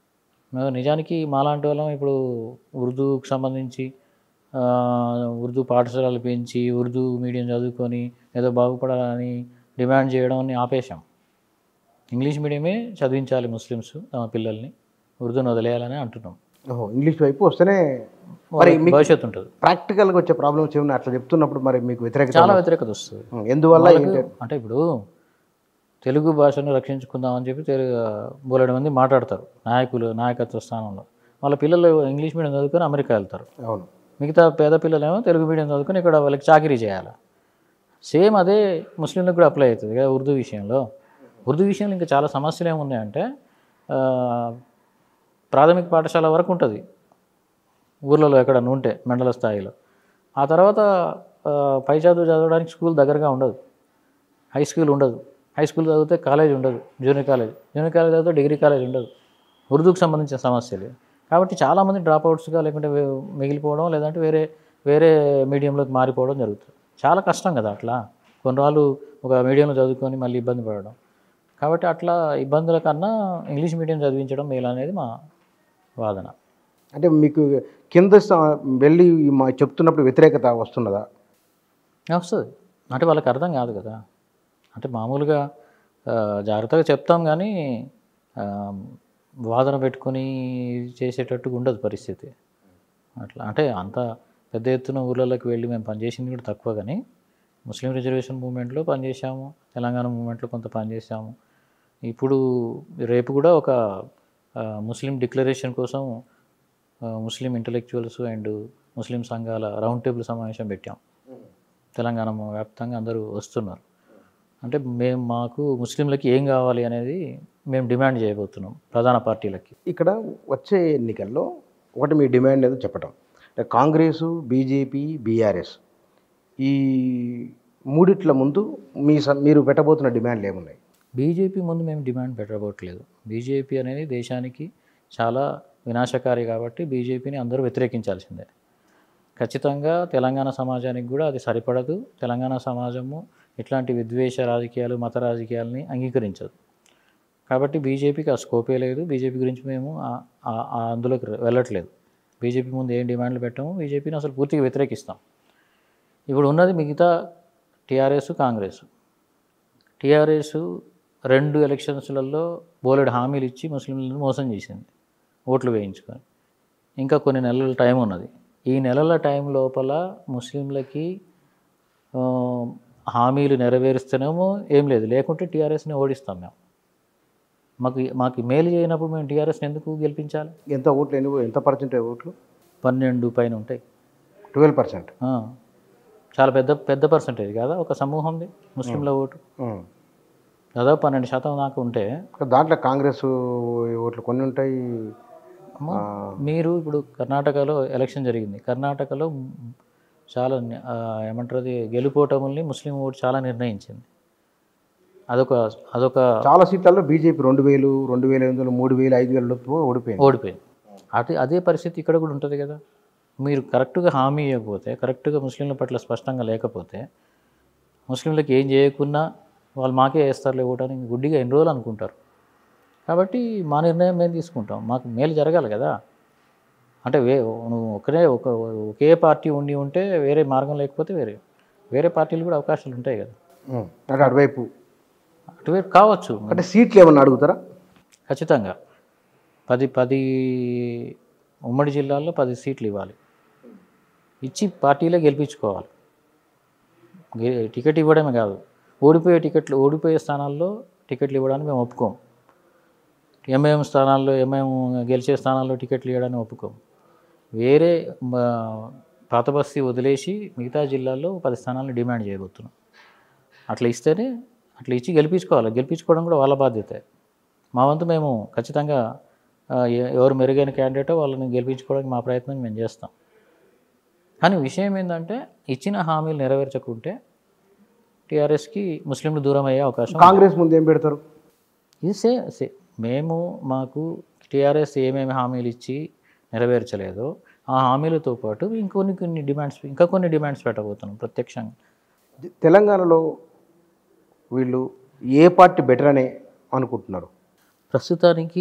మ- నిజానికి మాలాంటి వాళ్ళం ఇప్పుడు ఉర్దూకు సంబంధించి ఆ, ఉర్దూ పాఠశాలలు పెంచి ఉర్దూ మీడియం చదువుకొని ఏదో బాగుపడాలని డిమాండ్ చేయడం ఆపేశాం ఇంగ్లీష్ మీడియమే చదివించాలి ముస్లిమ్స్ తమ పిల్లల్ని ఉర్దూని వదిలేయాలని అంటున్నాం ఓహో ఇంగ్లీష్ వైపు వస్తేనే మరి వాళ్ళకి మీకు భవిష్యత్తు ఉంటుంది ప్రాక్టికల్గా వచ్చే ప్రాబ్లమ్స్ ఏమన్నా అట్లా చెప్తున్నప్పుడు మరి మీకు వ్యతిరేకత చాలా వ్యతిరేకత వస్తుంది ఉం, ఎందువల్ల వాళ్ళకు- ఏంటి అంటే ఇప్పుడు తెలుగు భాషను రక్షించుకుందామని చెప్పి తెలుగు బోలెడు మంది మాట్లాడతారు నాయకులు నాయకత్వ స్థానంలో వాళ్ళ పిల్లలు ఇంగ్లీష్ మీడియం చదువుకొని అమెరికా వెళ్తారు అవును మిగతా పేద పిల్లలేమో తెలుగు మీడియం చదువుకొని ఇక్కడ వాళ్ళకి చాకరీ చేయాలి సేమ్ అదే ముస్లింలకు కూడా అప్లై అవుతుంది కదా ఉర్దూ విషయంలో ఉర్దూ విషయంలో ఇంకా చాలా సమస్యలు ఏమున్నాయంటే ఆ, ప్రాథమిక పాఠశాల వరకు ఉంటుంది ఊర్లలో ఎక్కడన్నా ఉంటే మండల స్థాయిలో ఆ తర్వాత ఆ, పై చదువు చదవడానికి స్కూల్ దగ్గరగా ఉండదు హై స్కూల్ ఉండదు హై స్కూల్ చదివితే కాలేజ్ ఉండదు జూనియర్ కాలేజ్ జూనియర్ కాలేజ్ చదివితే డిగ్రీ కాలేజ్ ఉండదు ఉర్దూకు సంబంధించిన సమస్యలు కాబట్టి చాలామంది డ్రాప్ అవుట్స్గా లేకుంటే వే- మిగిలిపోవడం లేదంటే వేరే వేరే మీడియంలోకి మారిపోవడం జరుగుతుంది చాలా కష్టం కదా అట్లా కొన్ని రోజులు ఒక మీడియంలో చదువుకొని మళ్ళీ ఇబ్బంది పడడం కాబట్టి అట్లా ఇబ్బందుల కన్నా ఇంగ్లీష్ మీడియం చదివించడం మేలు అనేది మా వాదన అంటే మీకు కింద స- వెళ్ళి మా చెప్తున్నప్పుడు వ్యతిరేకత వస్తున్నదా వస్తుంది అంటే వాళ్ళకి అర్థం కాదు కదా అంటే మామూలుగా ఆ, జాగ్రత్తగా చెప్తాం కానీ ఆ, వాదన పెట్టుకొని చేసేటట్టుగా ఉండదు పరిస్థితి అట్లా అంటే అంత పెద్ద ఎత్తున ఊళ్ళలోకి వెళ్ళి మేము పనిచేసింది కూడా తక్కువ కానీ ముస్లిం రిజర్వేషన్ మూమెంట్లో పనిచేసాము తెలంగాణ మూమెంట్లో కొంత పనిచేసాము ఇప్పుడు రేపు కూడా ఒక ఆ, ముస్లిం డిక్లరేషన్ కోసం ఆ, ముస్లిం ఇంటలెక్చువల్స్ అండ్ ముస్లిం సంఘాల రౌండ్ టేబుల్ సమావేశం పెట్టాం తెలంగాణ వ్యాప్తంగా అందరూ వస్తున్నారు అంటే మేము మాకు ముస్లింలకి ఏం కావాలి అనేది మేము డిమాండ్ చేయబోతున్నాం ప్రధాన పార్టీలకి ఇక్కడ వచ్చే ఎన్నికల్లో ఒకటి మీ డిమాండ్ ఏదో చెప్పటం అంటే కాంగ్రెస్ బీజేపీ బీఆర్ఎస్ ఈ మూడిట్ల ముందు మీ స- మీరు పెట్టబోతున్న డిమాండ్లు ఏమున్నాయి బీజేపీ ముందు మేము డిమాండ్ పెట్టబోట్లేదు బీజేపీ అనేది దేశానికి చాలా వినాశకారి కాబట్టి బీజేపీని అందరూ వ్యతిరేకించాల్సిందే ఖచ్చితంగా తెలంగాణ సమాజానికి కూడా అది సరిపడదు తెలంగాణ సమాజము ఇట్లాంటి విద్వేష రాజకీయాలు మత రాజకీయాలని అంగీకరించదు కాబట్టి బీజేపీకి ఆ స్కోపే లేదు బీజేపీ గురించి మేము ఆ- ఆ- ఆ అందులోకి వెళ్ళట్లేదు బీజేపీ ముందు ఏం డిమాండ్లు పెట్టాము బీజేపీని అసలు పూర్తిగా వ్యతిరేకిస్తాం ఇప్పుడు ఉన్నది మిగతా టీఆర్ఎస్ కాంగ్రెస్ టీఆర్ఎస్ రెండు ఎలక్షన్స్లలో బోలెడు హామీలు ఇచ్చి ముస్లింలను మోసం చేసింది ఓట్లు వేయించుకొని ఇంకా కొన్ని నెలల టైం ఉన్నది ఈ నెలల టైం లోపల ముస్లింలకి ఆ, హామీలు నెరవేరుస్తేనేమో ఏం లేదు లేకుంటే టీఆర్ఎస్ని ఓడిస్తాం మేము మాకు మాకు మేలు చేయనప్పుడు మేము టీఆర్ఎస్ని ఎందుకు గెలిపించాలి ఎంత ఓట్లు ఎన్ని ఎంత పర్సెంటేజ్ ఓట్లు పన్నెండు పైన ఉంటాయి ట్వెల్వ్ పర్సెంట్ ఆ, చాలా పెద్ద పెద్ద పర్సంటేజ్ కదా ఒక సమూహంది ముస్లింల ఓటు దాదాపు పన్నెండు శాతం దాకా ఉంటే దాంట్లో కాంగ్రెస్ ఓట్లు కొన్ని ఉంటాయి అమ్మ, మీరు ఇప్పుడు కర్ణాటకలో ఎలక్షన్ జరిగింది కర్ణాటకలో మ్, చాలా ని- ఆ, ఏమంటారు అది గెలుపోటముల్ని ముస్లిం ఓటు చాలా నిర్ణయించింది అదొక అదొక చాలా సీట్లలో బీజేపీ రెండు వేలు రెండు వేల ఎనిమిది వందలు మూడు వేలు ఐదు వేల లోపు ఓడిపోయింది ఓడిపోయింది అదే అదే పరిస్థితి ఇక్కడ కూడా ఉంటుంది కదా మీరు కరెక్ట్గా హామీ ఇవ్వకపోతే కరెక్ట్గా ముస్లింల పట్ల స్పష్టంగా లేకపోతే ముస్లింలకు ఏం చేయకున్నా వాళ్ళు మాకే వేస్తారులే ఓటని గుడ్డిగా ఎన్ని రోజులు అనుకుంటారు కాబట్టి మా నిర్ణయం మేము తీసుకుంటాం మాకు మేలు జరగాలి కదా అంటే వే నువ్వు ఒకరే ఒక ఒకే పార్టీ ఉండి ఉంటే వేరే మార్గం లేకపోతే వేరే వేరే పార్టీలు కూడా అవకాశాలు ఉంటాయి కదా ఉం. అంటే అటువైపు అటువైపు కావచ్చు అంటే సీట్లు ఏమన్నా అడుగుతారా ఖచ్చితంగా పది పది ఉమ్మడి జిల్లాల్లో పది సీట్లు ఇవ్వాలి ఇచ్చి పార్టీలే గెలిపించుకోవాలి గె- టికెట్ ఇవ్వడమే కాదు ఓడిపోయే టికెట్లు ఓడిపోయే స్థానాల్లో టికెట్లు ఇవ్వడానికి మేము ఒప్పుకోం ఎంఐఎం స్థానాల్లో ఎంఐఎం గెలిచే స్థానాల్లో టికెట్లు ఇవ్వడానికి ఒప్పుకోం వేరే మ, పాత బస్తీ వదిలేసి మిగతా జిల్లాల్లో పది స్థానాలను డిమాండ్ చేయబోతున్నాం అట్లా ఇస్తేనే అట్లా ఇచ్చి గెలిపించుకోవాలి గెలిపించుకోవడం కూడా వాళ్ళ బాధ్యతే మా వంతు మేము ఖచ్చితంగా ఆ, ఎ- ఎవరు మెరుగైన క్యాండిడేటో వాళ్ళని గెలిపించుకోవడానికి మా ప్రయత్నం మేము చేస్తాం కానీ విషయం ఏంటంటే ఇచ్చిన హామీలు నెరవేర్చకుంటే టీఆర్ఎస్కి ముస్లింలు దూరం అయ్యే అవకాశం ఉంది. కాంగ్రెస్ ముందు ఏం పెడతారు ఇది సే సే మేము మాకు టీఆర్ఎస్ ఏమేమి హామీలు ఇచ్చి నెరవేర్చలేదో ఆ హామీలతో పాటు ఇంకొన్ని కొన్ని డిమాండ్స్ ఇంకా కొన్ని డిమాండ్స్ పెట్టబోతున్నాం ప్రత్యక్షంగా తెలంగాణలో వీళ్ళు ఏ పార్టీ బెటర్ అనే అనుకుంటున్నారు ప్రస్తుతానికి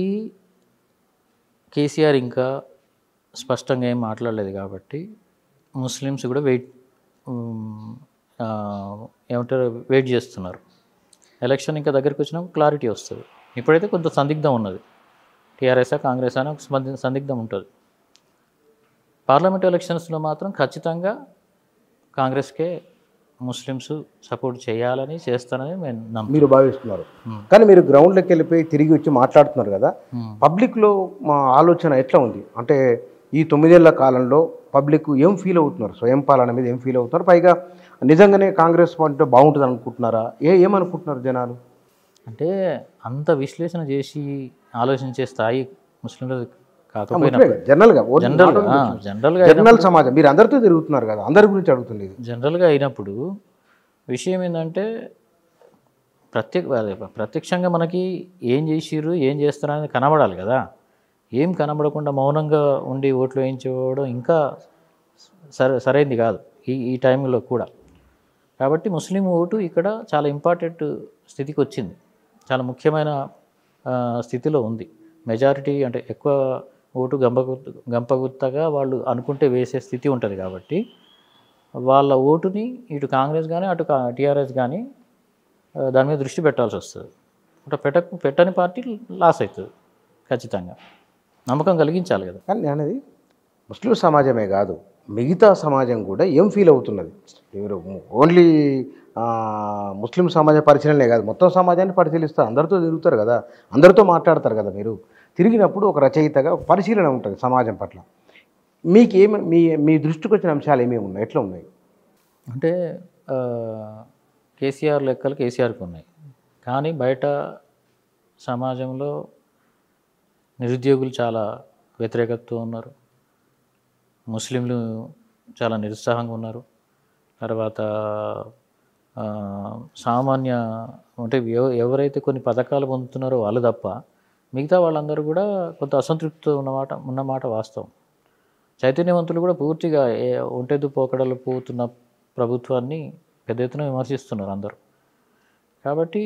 కేసీఆర్ ఇంకా స్పష్టంగా ఏం మాట్లాడలేదు కాబట్టి ముస్లిమ్స్ కూడా వెయిట్ ఉమ్, ఆ, ఏమంటారు వెయిట్ చేస్తున్నారు ఎలక్షన్ ఇంకా దగ్గరికి వచ్చినప్పుడు క్లారిటీ వస్తుంది ఇప్పుడైతే కొంత సందిగ్ధం ఉన్నది టీఆర్ఎస్ఆ కాంగ్రెస్ అని ఒక సంది- సందిగ్ధం ఉంటుంది పార్లమెంట్ ఎలక్షన్స్లో మాత్రం ఖచ్చితంగా కాంగ్రెస్కే ముస్లిమ్స్ సపోర్ట్ చేయాలని చేస్తానని నేను నమ్ము మీరు భావిస్తున్నారు కానీ మీరు గ్రౌండ్లోకి వెళ్ళిపోయి తిరిగి వచ్చి మాట్లాడుతున్నారు కదా పబ్లిక్లో మా ఆలోచన ఎట్లా ఉంది అంటే ఈ తొమ్మిదేళ్ల కాలంలో పబ్లిక్ ఏం ఫీల్ అవుతున్నారు స్వయం పాలన మీద ఏం ఫీల్ అవుతున్నారు పైగా నిజంగానే కాంగ్రెస్ పార్టీ బాగుంటుంది అనుకుంటున్నారా ఏ ఏమనుకుంటున్నారు జనాలు అంటే అంత విశ్లేషణ చేసి ఆలోచించే స్థాయి ముస్లింలు కాకపోయినా ముస్లిమే కదా, జనరల్గా ఓ- జనరల్ జనరల్గా జనరల్ సమాజం మీరు అందరితో తిరుగుతున్నారు కదా అందరి గురించి అడుగుతుంది ఇది జనరల్గా అయినప్పుడు విషయం ఏంటంటే ప్రత్యక్ష అదే ప్రత్యక్షంగా మనకి ఏం చేసిర్రు ఏం చేస్తారు అనేది కనబడాలి కదా ఏం కనబడకుండా మౌనంగా ఉండి ఓట్లు వేయించుకోవడం ఇంకా సర సరైంది కాదు ఈ ఈ టైంలో కూడా కాబట్టి ముస్లిం ఓటు ఇక్కడ చాలా ఇంపార్టెంట్ స్థితికి వచ్చింది చాలా ముఖ్యమైన ఆ, స్థితిలో ఉంది మెజారిటీ అంటే ఎక్కువ ఓటు గంపగుత్త గంపగుత్తగా వాళ్ళు అనుకుంటే వేసే స్థితి ఉంటుంది కాబట్టి వాళ్ళ ఓటుని ఇటు కాంగ్రెస్ కానీ అటు టీఆర్ఎస్ కానీ ఆ, దాని మీద దృష్టి పెట్టాల్సి వస్తుంది అంటే పెట్టక పెట్టని పార్టీ లాస్ అవుతుంది ఖచ్చితంగా నమ్మకం కలిగించాలి కదా కానీ నేను అనేది ముస్లిం సమాజమే కాదు మిగతా సమాజం కూడా ఏం ఫీల్ అవుతున్నది మీరు ఓన్లీ ఆ, ముస్లిం సమాజ పరిశీలనే కాదు మొత్తం సమాజాన్ని పరిశీలిస్తారు అందరితో తిరుగుతారు కదా అందరితో మాట్లాడతారు కదా మీరు తిరిగినప్పుడు ఒక రచయితగా ఒక పరిశీలన ఉంటుంది సమాజం పట్ల మీకు ఏమి మీ మీ దృష్టికి వచ్చిన అంశాలు ఏమేమి ఉన్నాయి ఎట్లా ఉన్నాయి అంటే ఆ, కేసీఆర్ లెక్కలు కేసీఆర్కి ఉన్నాయి కానీ బయట సమాజంలో నిరుద్యోగులు చాలా వ్యతిరేకతతో ఉన్నారు ముస్లింలు చాలా నిరుత్సాహంగా ఉన్నారు తర్వాత ఆ, సామాన్య అంటే ఎవ- ఎవరైతే కొన్ని పథకాలు పొందుతున్నారో వాళ్ళు తప్ప మిగతా వాళ్ళందరూ కూడా కొంత అసంతృప్తితో ఉన్నమాట ఉన్నమాట వాస్తవం చైతన్యవంతులు కూడా పూర్తిగా ఏ ఒంటెద్దు పోకడలు పోతున్న ప్రభుత్వాన్ని పెద్ద ఎత్తున విమర్శిస్తున్నారు అందరూ కాబట్టి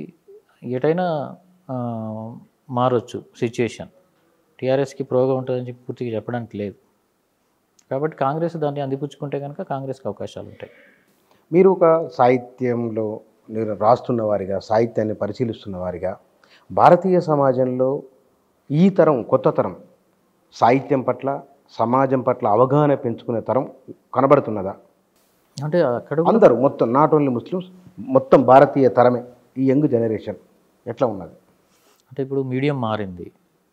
ఎటైనా ఆ, మారొచ్చు సిచ్యుయేషన్ టీఆర్ఎస్కి ప్రోగా ఉంటుందని చెప్పి పూర్తిగా చెప్పడానికి లేదు కాబట్టి కాంగ్రెస్ దాన్ని అందిపుచ్చుకుంటే కనుక కాంగ్రెస్కి అవకాశాలు ఉంటాయి మీరు ఒక సాహిత్యంలో మీరు రాస్తున్న వారిగా సాహిత్యాన్ని పరిశీలిస్తున్న వారిగా భారతీయ సమాజంలో ఈ తరం కొత్త తరం సాహిత్యం పట్ల సమాజం పట్ల అవగాహన పెంచుకునే తరం కనబడుతున్నదా అంటే అక్కడ కూడా అందరూ మొత్తం నాట్ ఓన్లీ ముస్లిమ్స్ మొత్తం భారతీయ తరమే ఈ యంగ్ జనరేషన్ ఎట్లా ఉన్నది అంటే ఇప్పుడు మీడియం మారింది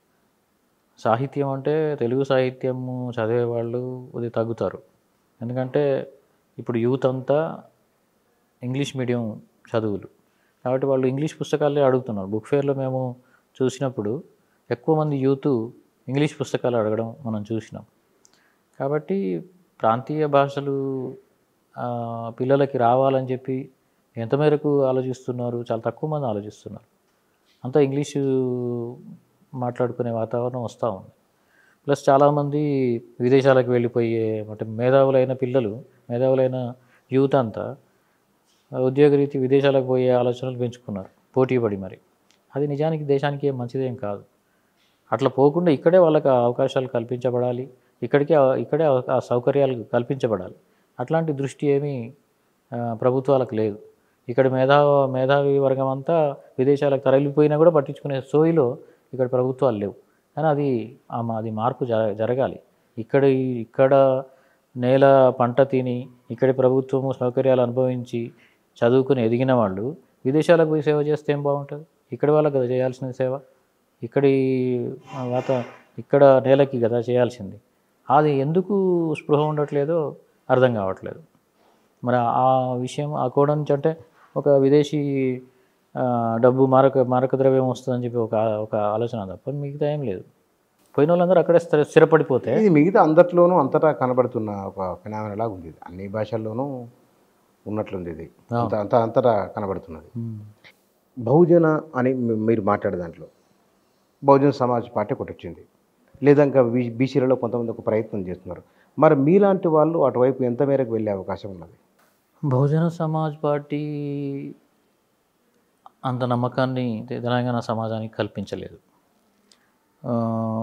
సాహిత్యం అంటే తెలుగు సాహిత్యము చదివే వాళ్ళు అది తగ్గుతారు ఎందుకంటే ఇప్పుడు యూత్ అంతా ఇంగ్లీష్ మీడియం చదువులు కాబట్టి వాళ్ళు ఇంగ్లీష్ పుస్తకాలే అడుగుతున్నారు బుక్ ఫేర్లో మేము చూసినప్పుడు ఎక్కువ మంది యూత్ ఇంగ్లీష్ పుస్తకాలు అడగడం మనం చూసినాం కాబట్టి ప్రాంతీయ భాషలు ఆ, పిల్లలకి రావాలని చెప్పి ఎంత మేరకు ఆలోచిస్తున్నారు చాలా తక్కువ మంది ఆలోచిస్తున్నారు అంతా ఇంగ్లీషు మాట్లాడుకునే వాతావరణం వస్తూ ఉంది ప్లస్ చాలామంది విదేశాలకు వెళ్ళిపోయే అంటే మేధావులైన పిల్లలు మేధావులైన యూత్ అంతా ఉద్యోగరీతి విదేశాలకు పోయే ఆలోచనలు పెంచుకున్నారు పోటీ పడి మరి అది నిజానికి దేశానికి ఏం మంచిదేం కాదు అట్లా పోకుండా ఇక్కడే వాళ్ళకి ఆ అవకాశాలు కల్పించబడాలి ఇక్కడికే ఆ- ఇక్కడే ఆ- ఆ సౌకర్యాలు కల్పించబడాలి అట్లాంటి దృష్టి ఏమీ ఆ, ప్రభుత్వాలకు లేదు ఇక్కడ మేధా మేధావి వర్గం అంతా విదేశాలకు తరలిపోయినా కూడా పట్టించుకునే సోయిలో ఇక్కడ ప్రభుత్వాలు లేవు కానీ అది ఆ మా- అది మార్పు జర జరగాలి ఇక్కడ ఇక్కడ నేల పంట తిని ఇక్కడి ప్రభుత్వము సౌకర్యాలు అనుభవించి చదువుకుని ఎదిగిన వాళ్ళు విదేశాలకు పోయి సేవ చేస్తే ఏం బాగుంటుంది ఇక్కడ వాళ్ళకి కదా చేయాల్సిన సేవ ఇక్కడి ఆ, వాత ఇక్కడ నేలకి కదా చేయాల్సింది అది ఎందుకు స్పృహ ఉండట్లేదో అర్థం కావట్లేదు మరి ఆ విషయం ఆ కోణం నుంచి అంటే ఒక విదేశీ ఆ, డబ్బు మారక మారక ద్రవ్యం వస్తుందని చెప్పి ఒక ఒక ఆలోచన తప్ప మిగతా ఏం లేదు పోయిన వాళ్ళందరూ అక్కడే స్థిర స్థిరపడిపోతే ఇది మిగతా అందరిలోనూ అంతటా కనబడుతున్న ఒక ఫినామిన లాగా ఉంది ఇది అన్ని భాషల్లోనూ ఉన్నట్లుంది ఇది అంత అంత అంతటా కనబడుతున్నది ఉమ్, బహుజన అని మీ- మీరు మాట్లాడే దాంట్లో బహుజన సమాజ్ పార్టీ ఒకటి వచ్చింది లేదా ఇంకా బీ బీసీలలో కొంతమంది ఒక ప్రయత్నం చేస్తున్నారు మరి మీలాంటి వాళ్ళు అటువైపు ఎంత మేరకు వెళ్ళే అవకాశం ఉన్నది బహుజన సమాజ్ పార్టీ అంత నమ్మకాన్ని తె- తెలంగాణ సమాజానికి కల్పించలేదు ఆ,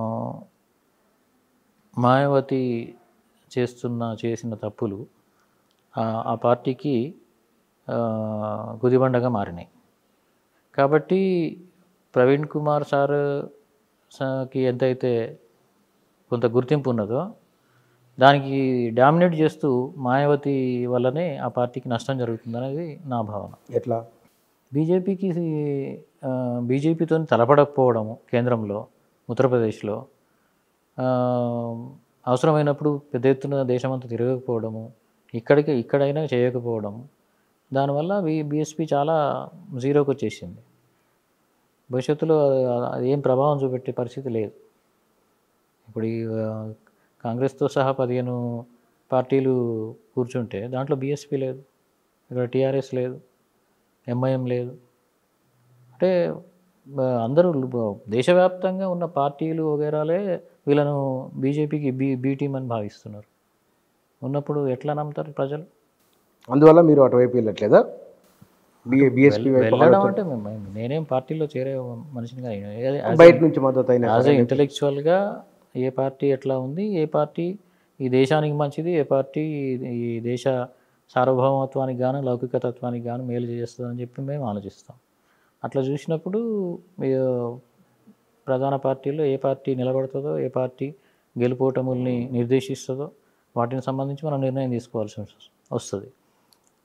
మాయావతి చేస్తున్న చేసిన తప్పులు ఆ ఆ పార్టీకి ఆ, గుదిబండగా మారినాయి కాబట్టి ప్రవీణ్ కుమార్ సార్ సార్కి ఎంతైతే కొంత గుర్తింపు ఉన్నదో దానికి డామినేట్ చేస్తూ మాయావతి వల్లనే ఆ పార్టీకి నష్టం జరుగుతుందనేది నా భావన ఎట్లా బీజేపీకి బీజేపీతో తలపడకపోవడము కేంద్రంలో ఉత్తరప్రదేశ్లో ఆ, అవసరమైనప్పుడు పెద్ద ఎత్తున దేశమంతా తిరగకపోవడము ఇక్కడికి ఇక్కడైనా చేయకపోవడము దానివల్ల బీ బీఎస్పీ చాలా జీరోకి వచ్చేసింది భవిష్యత్తులో అది- అది ఏం ప్రభావం చూపెట్టే పరిస్థితి లేదు ఇప్పుడు ఈ ఆ, కాంగ్రెస్తో సహా పదిహేను పార్టీలు కూర్చుంటే దాంట్లో బీఎస్పీ లేదు ఇక్కడ టీఆర్ఎస్ లేదు ఎంఐఎం లేదు అంటే ఆ, అందరూ లు- దేశవ్యాప్తంగా ఉన్న పార్టీలు వగేరాలే వీళ్ళను బీజేపీకి బీ బీ టీం అని భావిస్తున్నారు ఉన్నప్పుడు ఎట్లా నమ్ముతారు ప్రజలు అందువల్ల మీరు అటువైపు వెళ్ళట్లేదా బి బీఎస్పీ వైపు వెళ్ళడం అంటే మేము- నేనేం పార్టీలో చేరే మనిషిని కాదు బయట నుంచి మద్దతు అయిన యాజ్ ఏ ఇంటలెక్చువల్గా ఏ పార్టీ ఎట్లా ఉంది ఏ పార్టీ ఈ దేశానికి మంచిది ఏ పార్టీ ఈ దేశ సార్వభౌమత్వానికి గాను లౌకిక తత్వానికి గాను మేలు చేస్తుందని చెప్పి మేము ఆలోచిస్తాం అట్లా చూసినప్పుడు మీ ప్రధాన పార్టీలో ఏ పార్టీ నిలబడుతుందో ఏ పార్టీ గెలుపోటముల్ని నిర్దేశిస్తుందో వాటిని సంబంధించి మనం నిర్ణయం తీసుకోవాల్సి వస్తుంది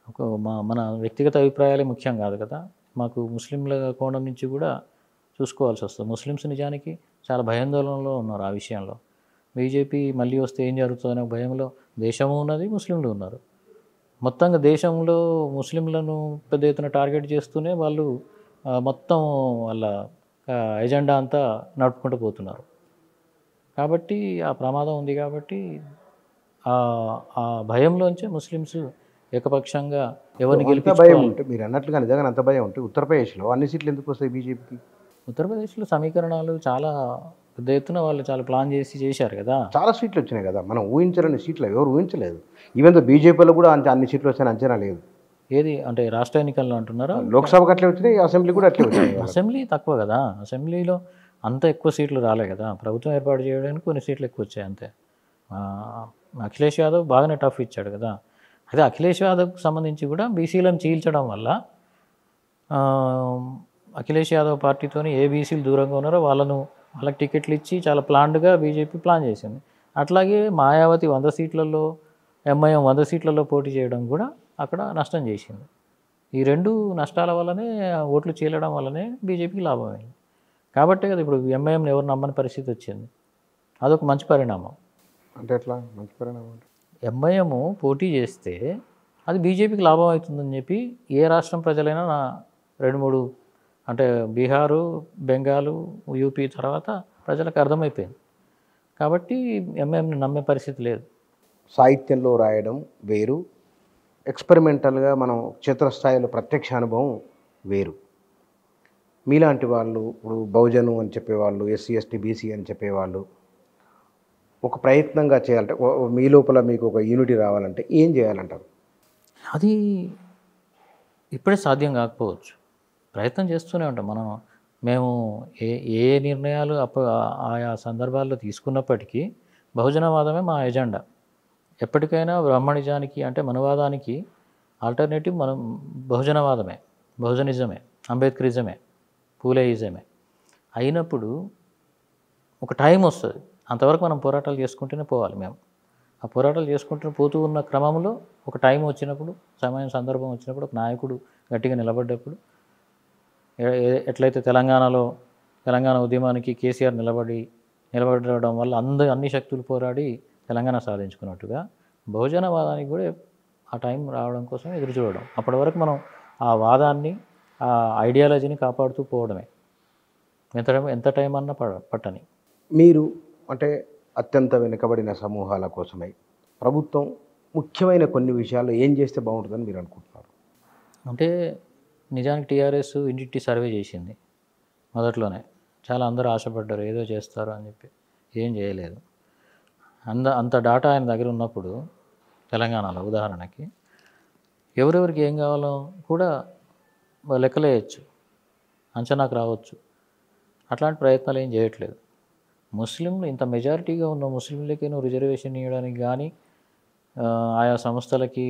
ఒక మా మన వ్యక్తిగత అభిప్రాయాలే ముఖ్యం కాదు కదా మాకు ముస్లింల కోణం నుంచి కూడా చూసుకోవాల్సి వస్తుంది ముస్లిమ్స్ నిజానికి చాలా భయాందోళనలో ఉన్నారు ఆ విషయంలో బీజేపీ మళ్ళీ వస్తే ఏం జరుగుతుందనే భయంలో దేశము ఉన్నది ముస్లింలు ఉన్నారు మొత్తంగా దేశంలో ముస్లింలను పెద్ద ఎత్తున టార్గెట్ చేస్తూనే వాళ్ళు ఆ, మొత్తం వాళ్ళ ఆ, ఎజెండా అంతా నడుపుకుంటూ పోతున్నారు కాబట్టి ఆ ప్రమాదం ఉంది కాబట్టి ఆ ఆ భయంలోంచే ముస్లిమ్స్ ఏకపక్షంగా ఎవరిని అంత భయం గెలిపించుకోవాలి ఉంటే మీరు అన్నట్లుగా నిజంగా అంత భయం ఉంటే ఉత్తరప్రదేశ్లో అన్ని సీట్లు ఎందుకు వస్తాయి బీజేపీకి ఉత్తరప్రదేశ్లో సమీకరణాలు చాలా పెద్ద ఎత్తున వాళ్ళు చాలా ప్లాన్ చేసి చేశారు కదా చాలా సీట్లు వచ్చినాయి కదా మనం ఊహించలేని సీట్లు ఎవరు ఊహించలేదు ఈవెన్ దో బీజేపీలో కూడా అంత అన్ని సీట్లు వస్తాయని అంచనా లేదు ఏది అంటే రాష్ట్ర ఎన్నికల్లో అంటున్నారా లోక్సభకు అట్లే వచ్చినాయి అసెంబ్లీ కూడా అట్లే వచ్చినాయి అసెంబ్లీ తక్కువ కదా అసెంబ్లీలో అంత ఎక్కువ సీట్లు రాలే కదా ప్రభుత్వం ఏర్పాటు చేయడానికి కొన్ని సీట్లు ఎక్కువ వచ్చాయి అంతే ఆ, అఖిలేష్ యాదవ్ బాగానే టఫ్ ఇచ్చాడు కదా అదే అఖిలేష్ యాదవ్కి సంబంధించి కూడా బీసీలను చీల్చడం వల్ల ఆ, అఖిలేష్ యాదవ్ పార్టీతోని ఏ బీసీలు దూరంగా ఉన్నారో వాళ్ళను వాళ్ళకి టికెట్లు ఇచ్చి చాలా ప్లాన్డ్గా బీజేపీ ప్లాన్ చేసింది అట్లాగే మాయావతి వంద సీట్లలో ఎంఐఎం వంద సీట్లలో పోటీ చేయడం కూడా అక్కడ నష్టం చేసింది ఈ రెండు నష్టాల వల్లనే ఓట్లు చీలడం వల్లనే బీజేపీకి లాభమైంది కాబట్టే కదా ఇప్పుడు ఎంఐఎంని ఎవరు నమ్మని పరిస్థితి వచ్చింది అదొక మంచి పరిణామం అంటే ఎట్లా మంచి పరిణామం అంటే ఎంఐఎం పోటీ చేస్తే అది బీజేపీకి లాభం అవుతుందని చెప్పి ఏ రాష్ట్రం ప్రజలైనా నా రెండు మూడు అంటే బీహారు బెంగాలు యూపీ తర్వాత ప్రజలకు అర్థమైపోయింది కాబట్టి ఎంఐఎంని నమ్మే పరిస్థితి లేదు సాహిత్యంలో రాయడం వేరు ఎక్స్పెరిమెంటల్గా మనం క్షేత్రస్థాయిలో ప్రత్యక్ష అనుభవం వేరు మీలాంటి వాళ్ళు ఇప్పుడు బహుజను అని చెప్పేవాళ్ళు ఎస్సీ ఎస్టీ బీసీ అని చెప్పేవాళ్ళు ఒక ప్రయత్నంగా చేయాలంటే ఓ- ఓ మీ లోపల మీకు ఒక యూనిటీ రావాలంటే ఏం చేయాలంటారు అది ఇప్పుడే సాధ్యం కాకపోవచ్చు ప్రయత్నం చేస్తూనే ఉంటాం మనం మేము ఏ ఏ నిర్ణయాలు అప్ప ఆయా సందర్భాల్లో తీసుకున్నప్పటికీ బహుజనవాదమే మా ఎజెండా ఎప్పటికైనా బ్రహ్మణిజానికి అంటే మనవాదానికి ఆల్టర్నేటివ్ మనం బహుజనవాదమే బహుజనిజమే అంబేద్కరిజమే పూలేయిజమే అయినప్పుడు ఒక టైం వస్తుంది అంతవరకు మనం పోరాటాలు చేసుకుంటూనే పోవాలి మేము ఆ పోరాటాలు చేసుకుంటూ పోతూ ఉన్న క్రమంలో ఒక టైం వచ్చినప్పుడు సమయం సందర్భం వచ్చినప్పుడు ఒక నాయకుడు గట్టిగా నిలబడ్డప్పుడు ఎ- ఎ- ఎట్లయితే తెలంగాణలో తెలంగాణ ఉద్యమానికి కేసీఆర్ నిలబడి నిలబడడం వల్ల అందరు అన్ని శక్తులు పోరాడి తెలంగాణ సాధించుకున్నట్టుగా బహుజనవాదానికి కూడా ఆ టైం రావడం కోసం ఎదురు చూడడం అప్పటి వరకు మనం ఆ వాదాన్ని ఆ ఐడియాలజీని కాపాడుతూ పోవడమే ఎంత టైం ఎంత టైం అన్నా పడ పట్టని మీరు అంటే అత్యంత వెనుకబడిన సమూహాల కోసమై ప్రభుత్వం ముఖ్యమైన కొన్ని విషయాల్లో ఏం చేస్తే బాగుంటుందని మీరు అనుకుంటున్నారు అంటే నిజానికి టీఆర్ఎస్ ఇంటింటి సర్వే చేసింది మొదట్లోనే చాలా అందరూ ఆశపడ్డారు ఏదో చేస్తారు అని చెప్పి ఏం చేయలేదు అంద అంత డాటా ఆయన దగ్గర ఉన్నప్పుడు తెలంగాణలో ఉదాహరణకి ఎవరెవరికి ఏం కావాలో కూడా వాళ్ళు లెక్కలేయచ్చు అంచనాకు రావచ్చు అట్లాంటి ప్రయత్నాలు ఏం చేయట్లేదు ముస్లింలు ఇంత మెజారిటీగా ఉన్న ముస్లింలకి నువ్వు రిజర్వేషన్ ఇవ్వడానికి కానీ ఆ, ఆయా సంస్థలకి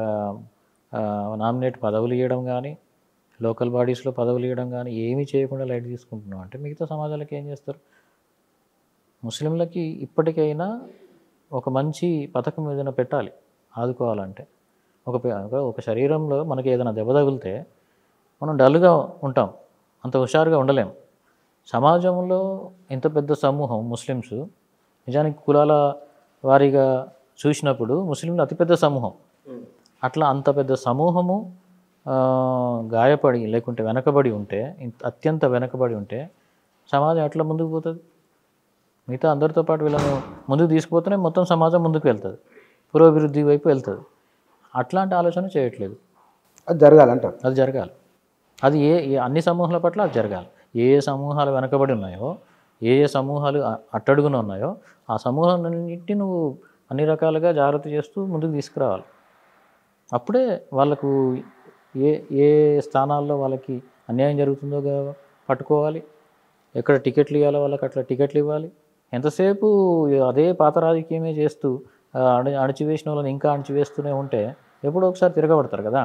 నామినేట్ పదవులు ఇవ్వడం కానీ లోకల్ బాడీస్లో పదవులు ఇవ్వడం కానీ ఏమీ చేయకుండా లైట్ తీసుకుంటున్నాం అంటే మిగతా సమాజాలకి ఏం చేస్తారు ముస్లింలకి ఇప్పటికైనా ఒక మంచి పథకం ఏదైనా పెట్టాలి ఆదుకోవాలంటే ఒక పే- ఒక- ఒక శరీరంలో మనకి ఏదైనా దెబ్బ తగిలితే మనం డల్గా ఉంటాం అంత హుషారుగా ఉండలేం సమాజంలో ఇంత పెద్ద సమూహం ముస్లిమ్స్ నిజానికి కులాల వారీగా చూసినప్పుడు ముస్లింలు అతిపెద్ద సమూహం అట్లా అంత పెద్ద సమూహము ఆ, గాయపడి లేకుంటే వెనకబడి ఉంటే ఇంత అత్యంత వెనకబడి ఉంటే సమాజం ఎట్లా ముందుకు పోతుంది మిగతా అందరితో పాటు వీళ్ళను ముందుకు తీసుకుపోతేనే మొత్తం సమాజం ముందుకు వెళ్తుంది పురోభివృద్ధి వైపు వెళ్తుంది అట్లాంటి ఆలోచన చేయట్లేదు అది జరగాలంటారు అది జరగాలి అది ఏ ఏ అన్ని సమూహాల పట్ల అది జరగాలి ఏ ఏ సమూహాలు వెనకబడి ఉన్నాయో ఏ ఏ సమూహాలు అ- అట్టడుగున ఉన్నాయో ఆ సమూహాలన్నింటినీ నువ్వు అన్ని రకాలుగా జాగ్రత్త చేస్తూ ముందుకు తీసుకురావాలి అప్పుడే వాళ్ళకు ఏ ఏ స్థానాల్లో వాళ్ళకి అన్యాయం జరుగుతుందో గా- పట్టుకోవాలి ఎక్కడ టికెట్లు ఇవ్వాలో వాళ్ళకి అట్లా టికెట్లు ఇవ్వాలి ఎంతసేపు అదే పాత రాజకీయమే చేస్తూ ఆ, అణి అణిచివేసిన వాళ్ళని ఇంకా అణిచివేస్తూనే ఉంటే ఎప్పుడో ఒకసారి తిరగబడతారు కదా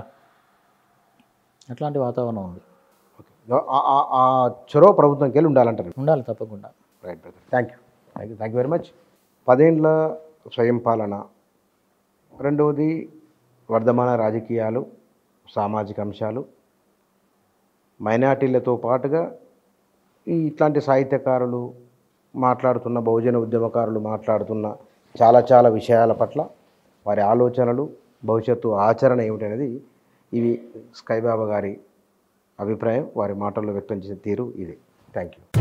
అట్లాంటి వాతావరణం ఉంది ఓకే ఆ- ఆ- ఆ చొరవ ప్రభుత్వంకి వెళ్ళి ఉండాలంటారు ఉండాలి తప్పకుండా right brother thank you thank you thank you very much పదేండ్ల స్వయం పాలన రెండవది వర్ధమాన రాజకీయాలు సామాజిక అంశాలు మైనార్టీలతో పాటుగా ఈ ఇట్లాంటి సాహిత్యకారులు మాట్లాడుతున్న బహుజన ఉద్యమకారులు మాట్లాడుతున్న చాలా చాలా విషయాల పట్ల వారి ఆలోచనలు భవిష్యత్తు ఆచరణ ఏమిటనేది ఇవి స్కైబాబా గారి అభిప్రాయం వారి మాటల్లో వ్యక్తం చేసే తీరు ఇది థ్యాంక్ యూ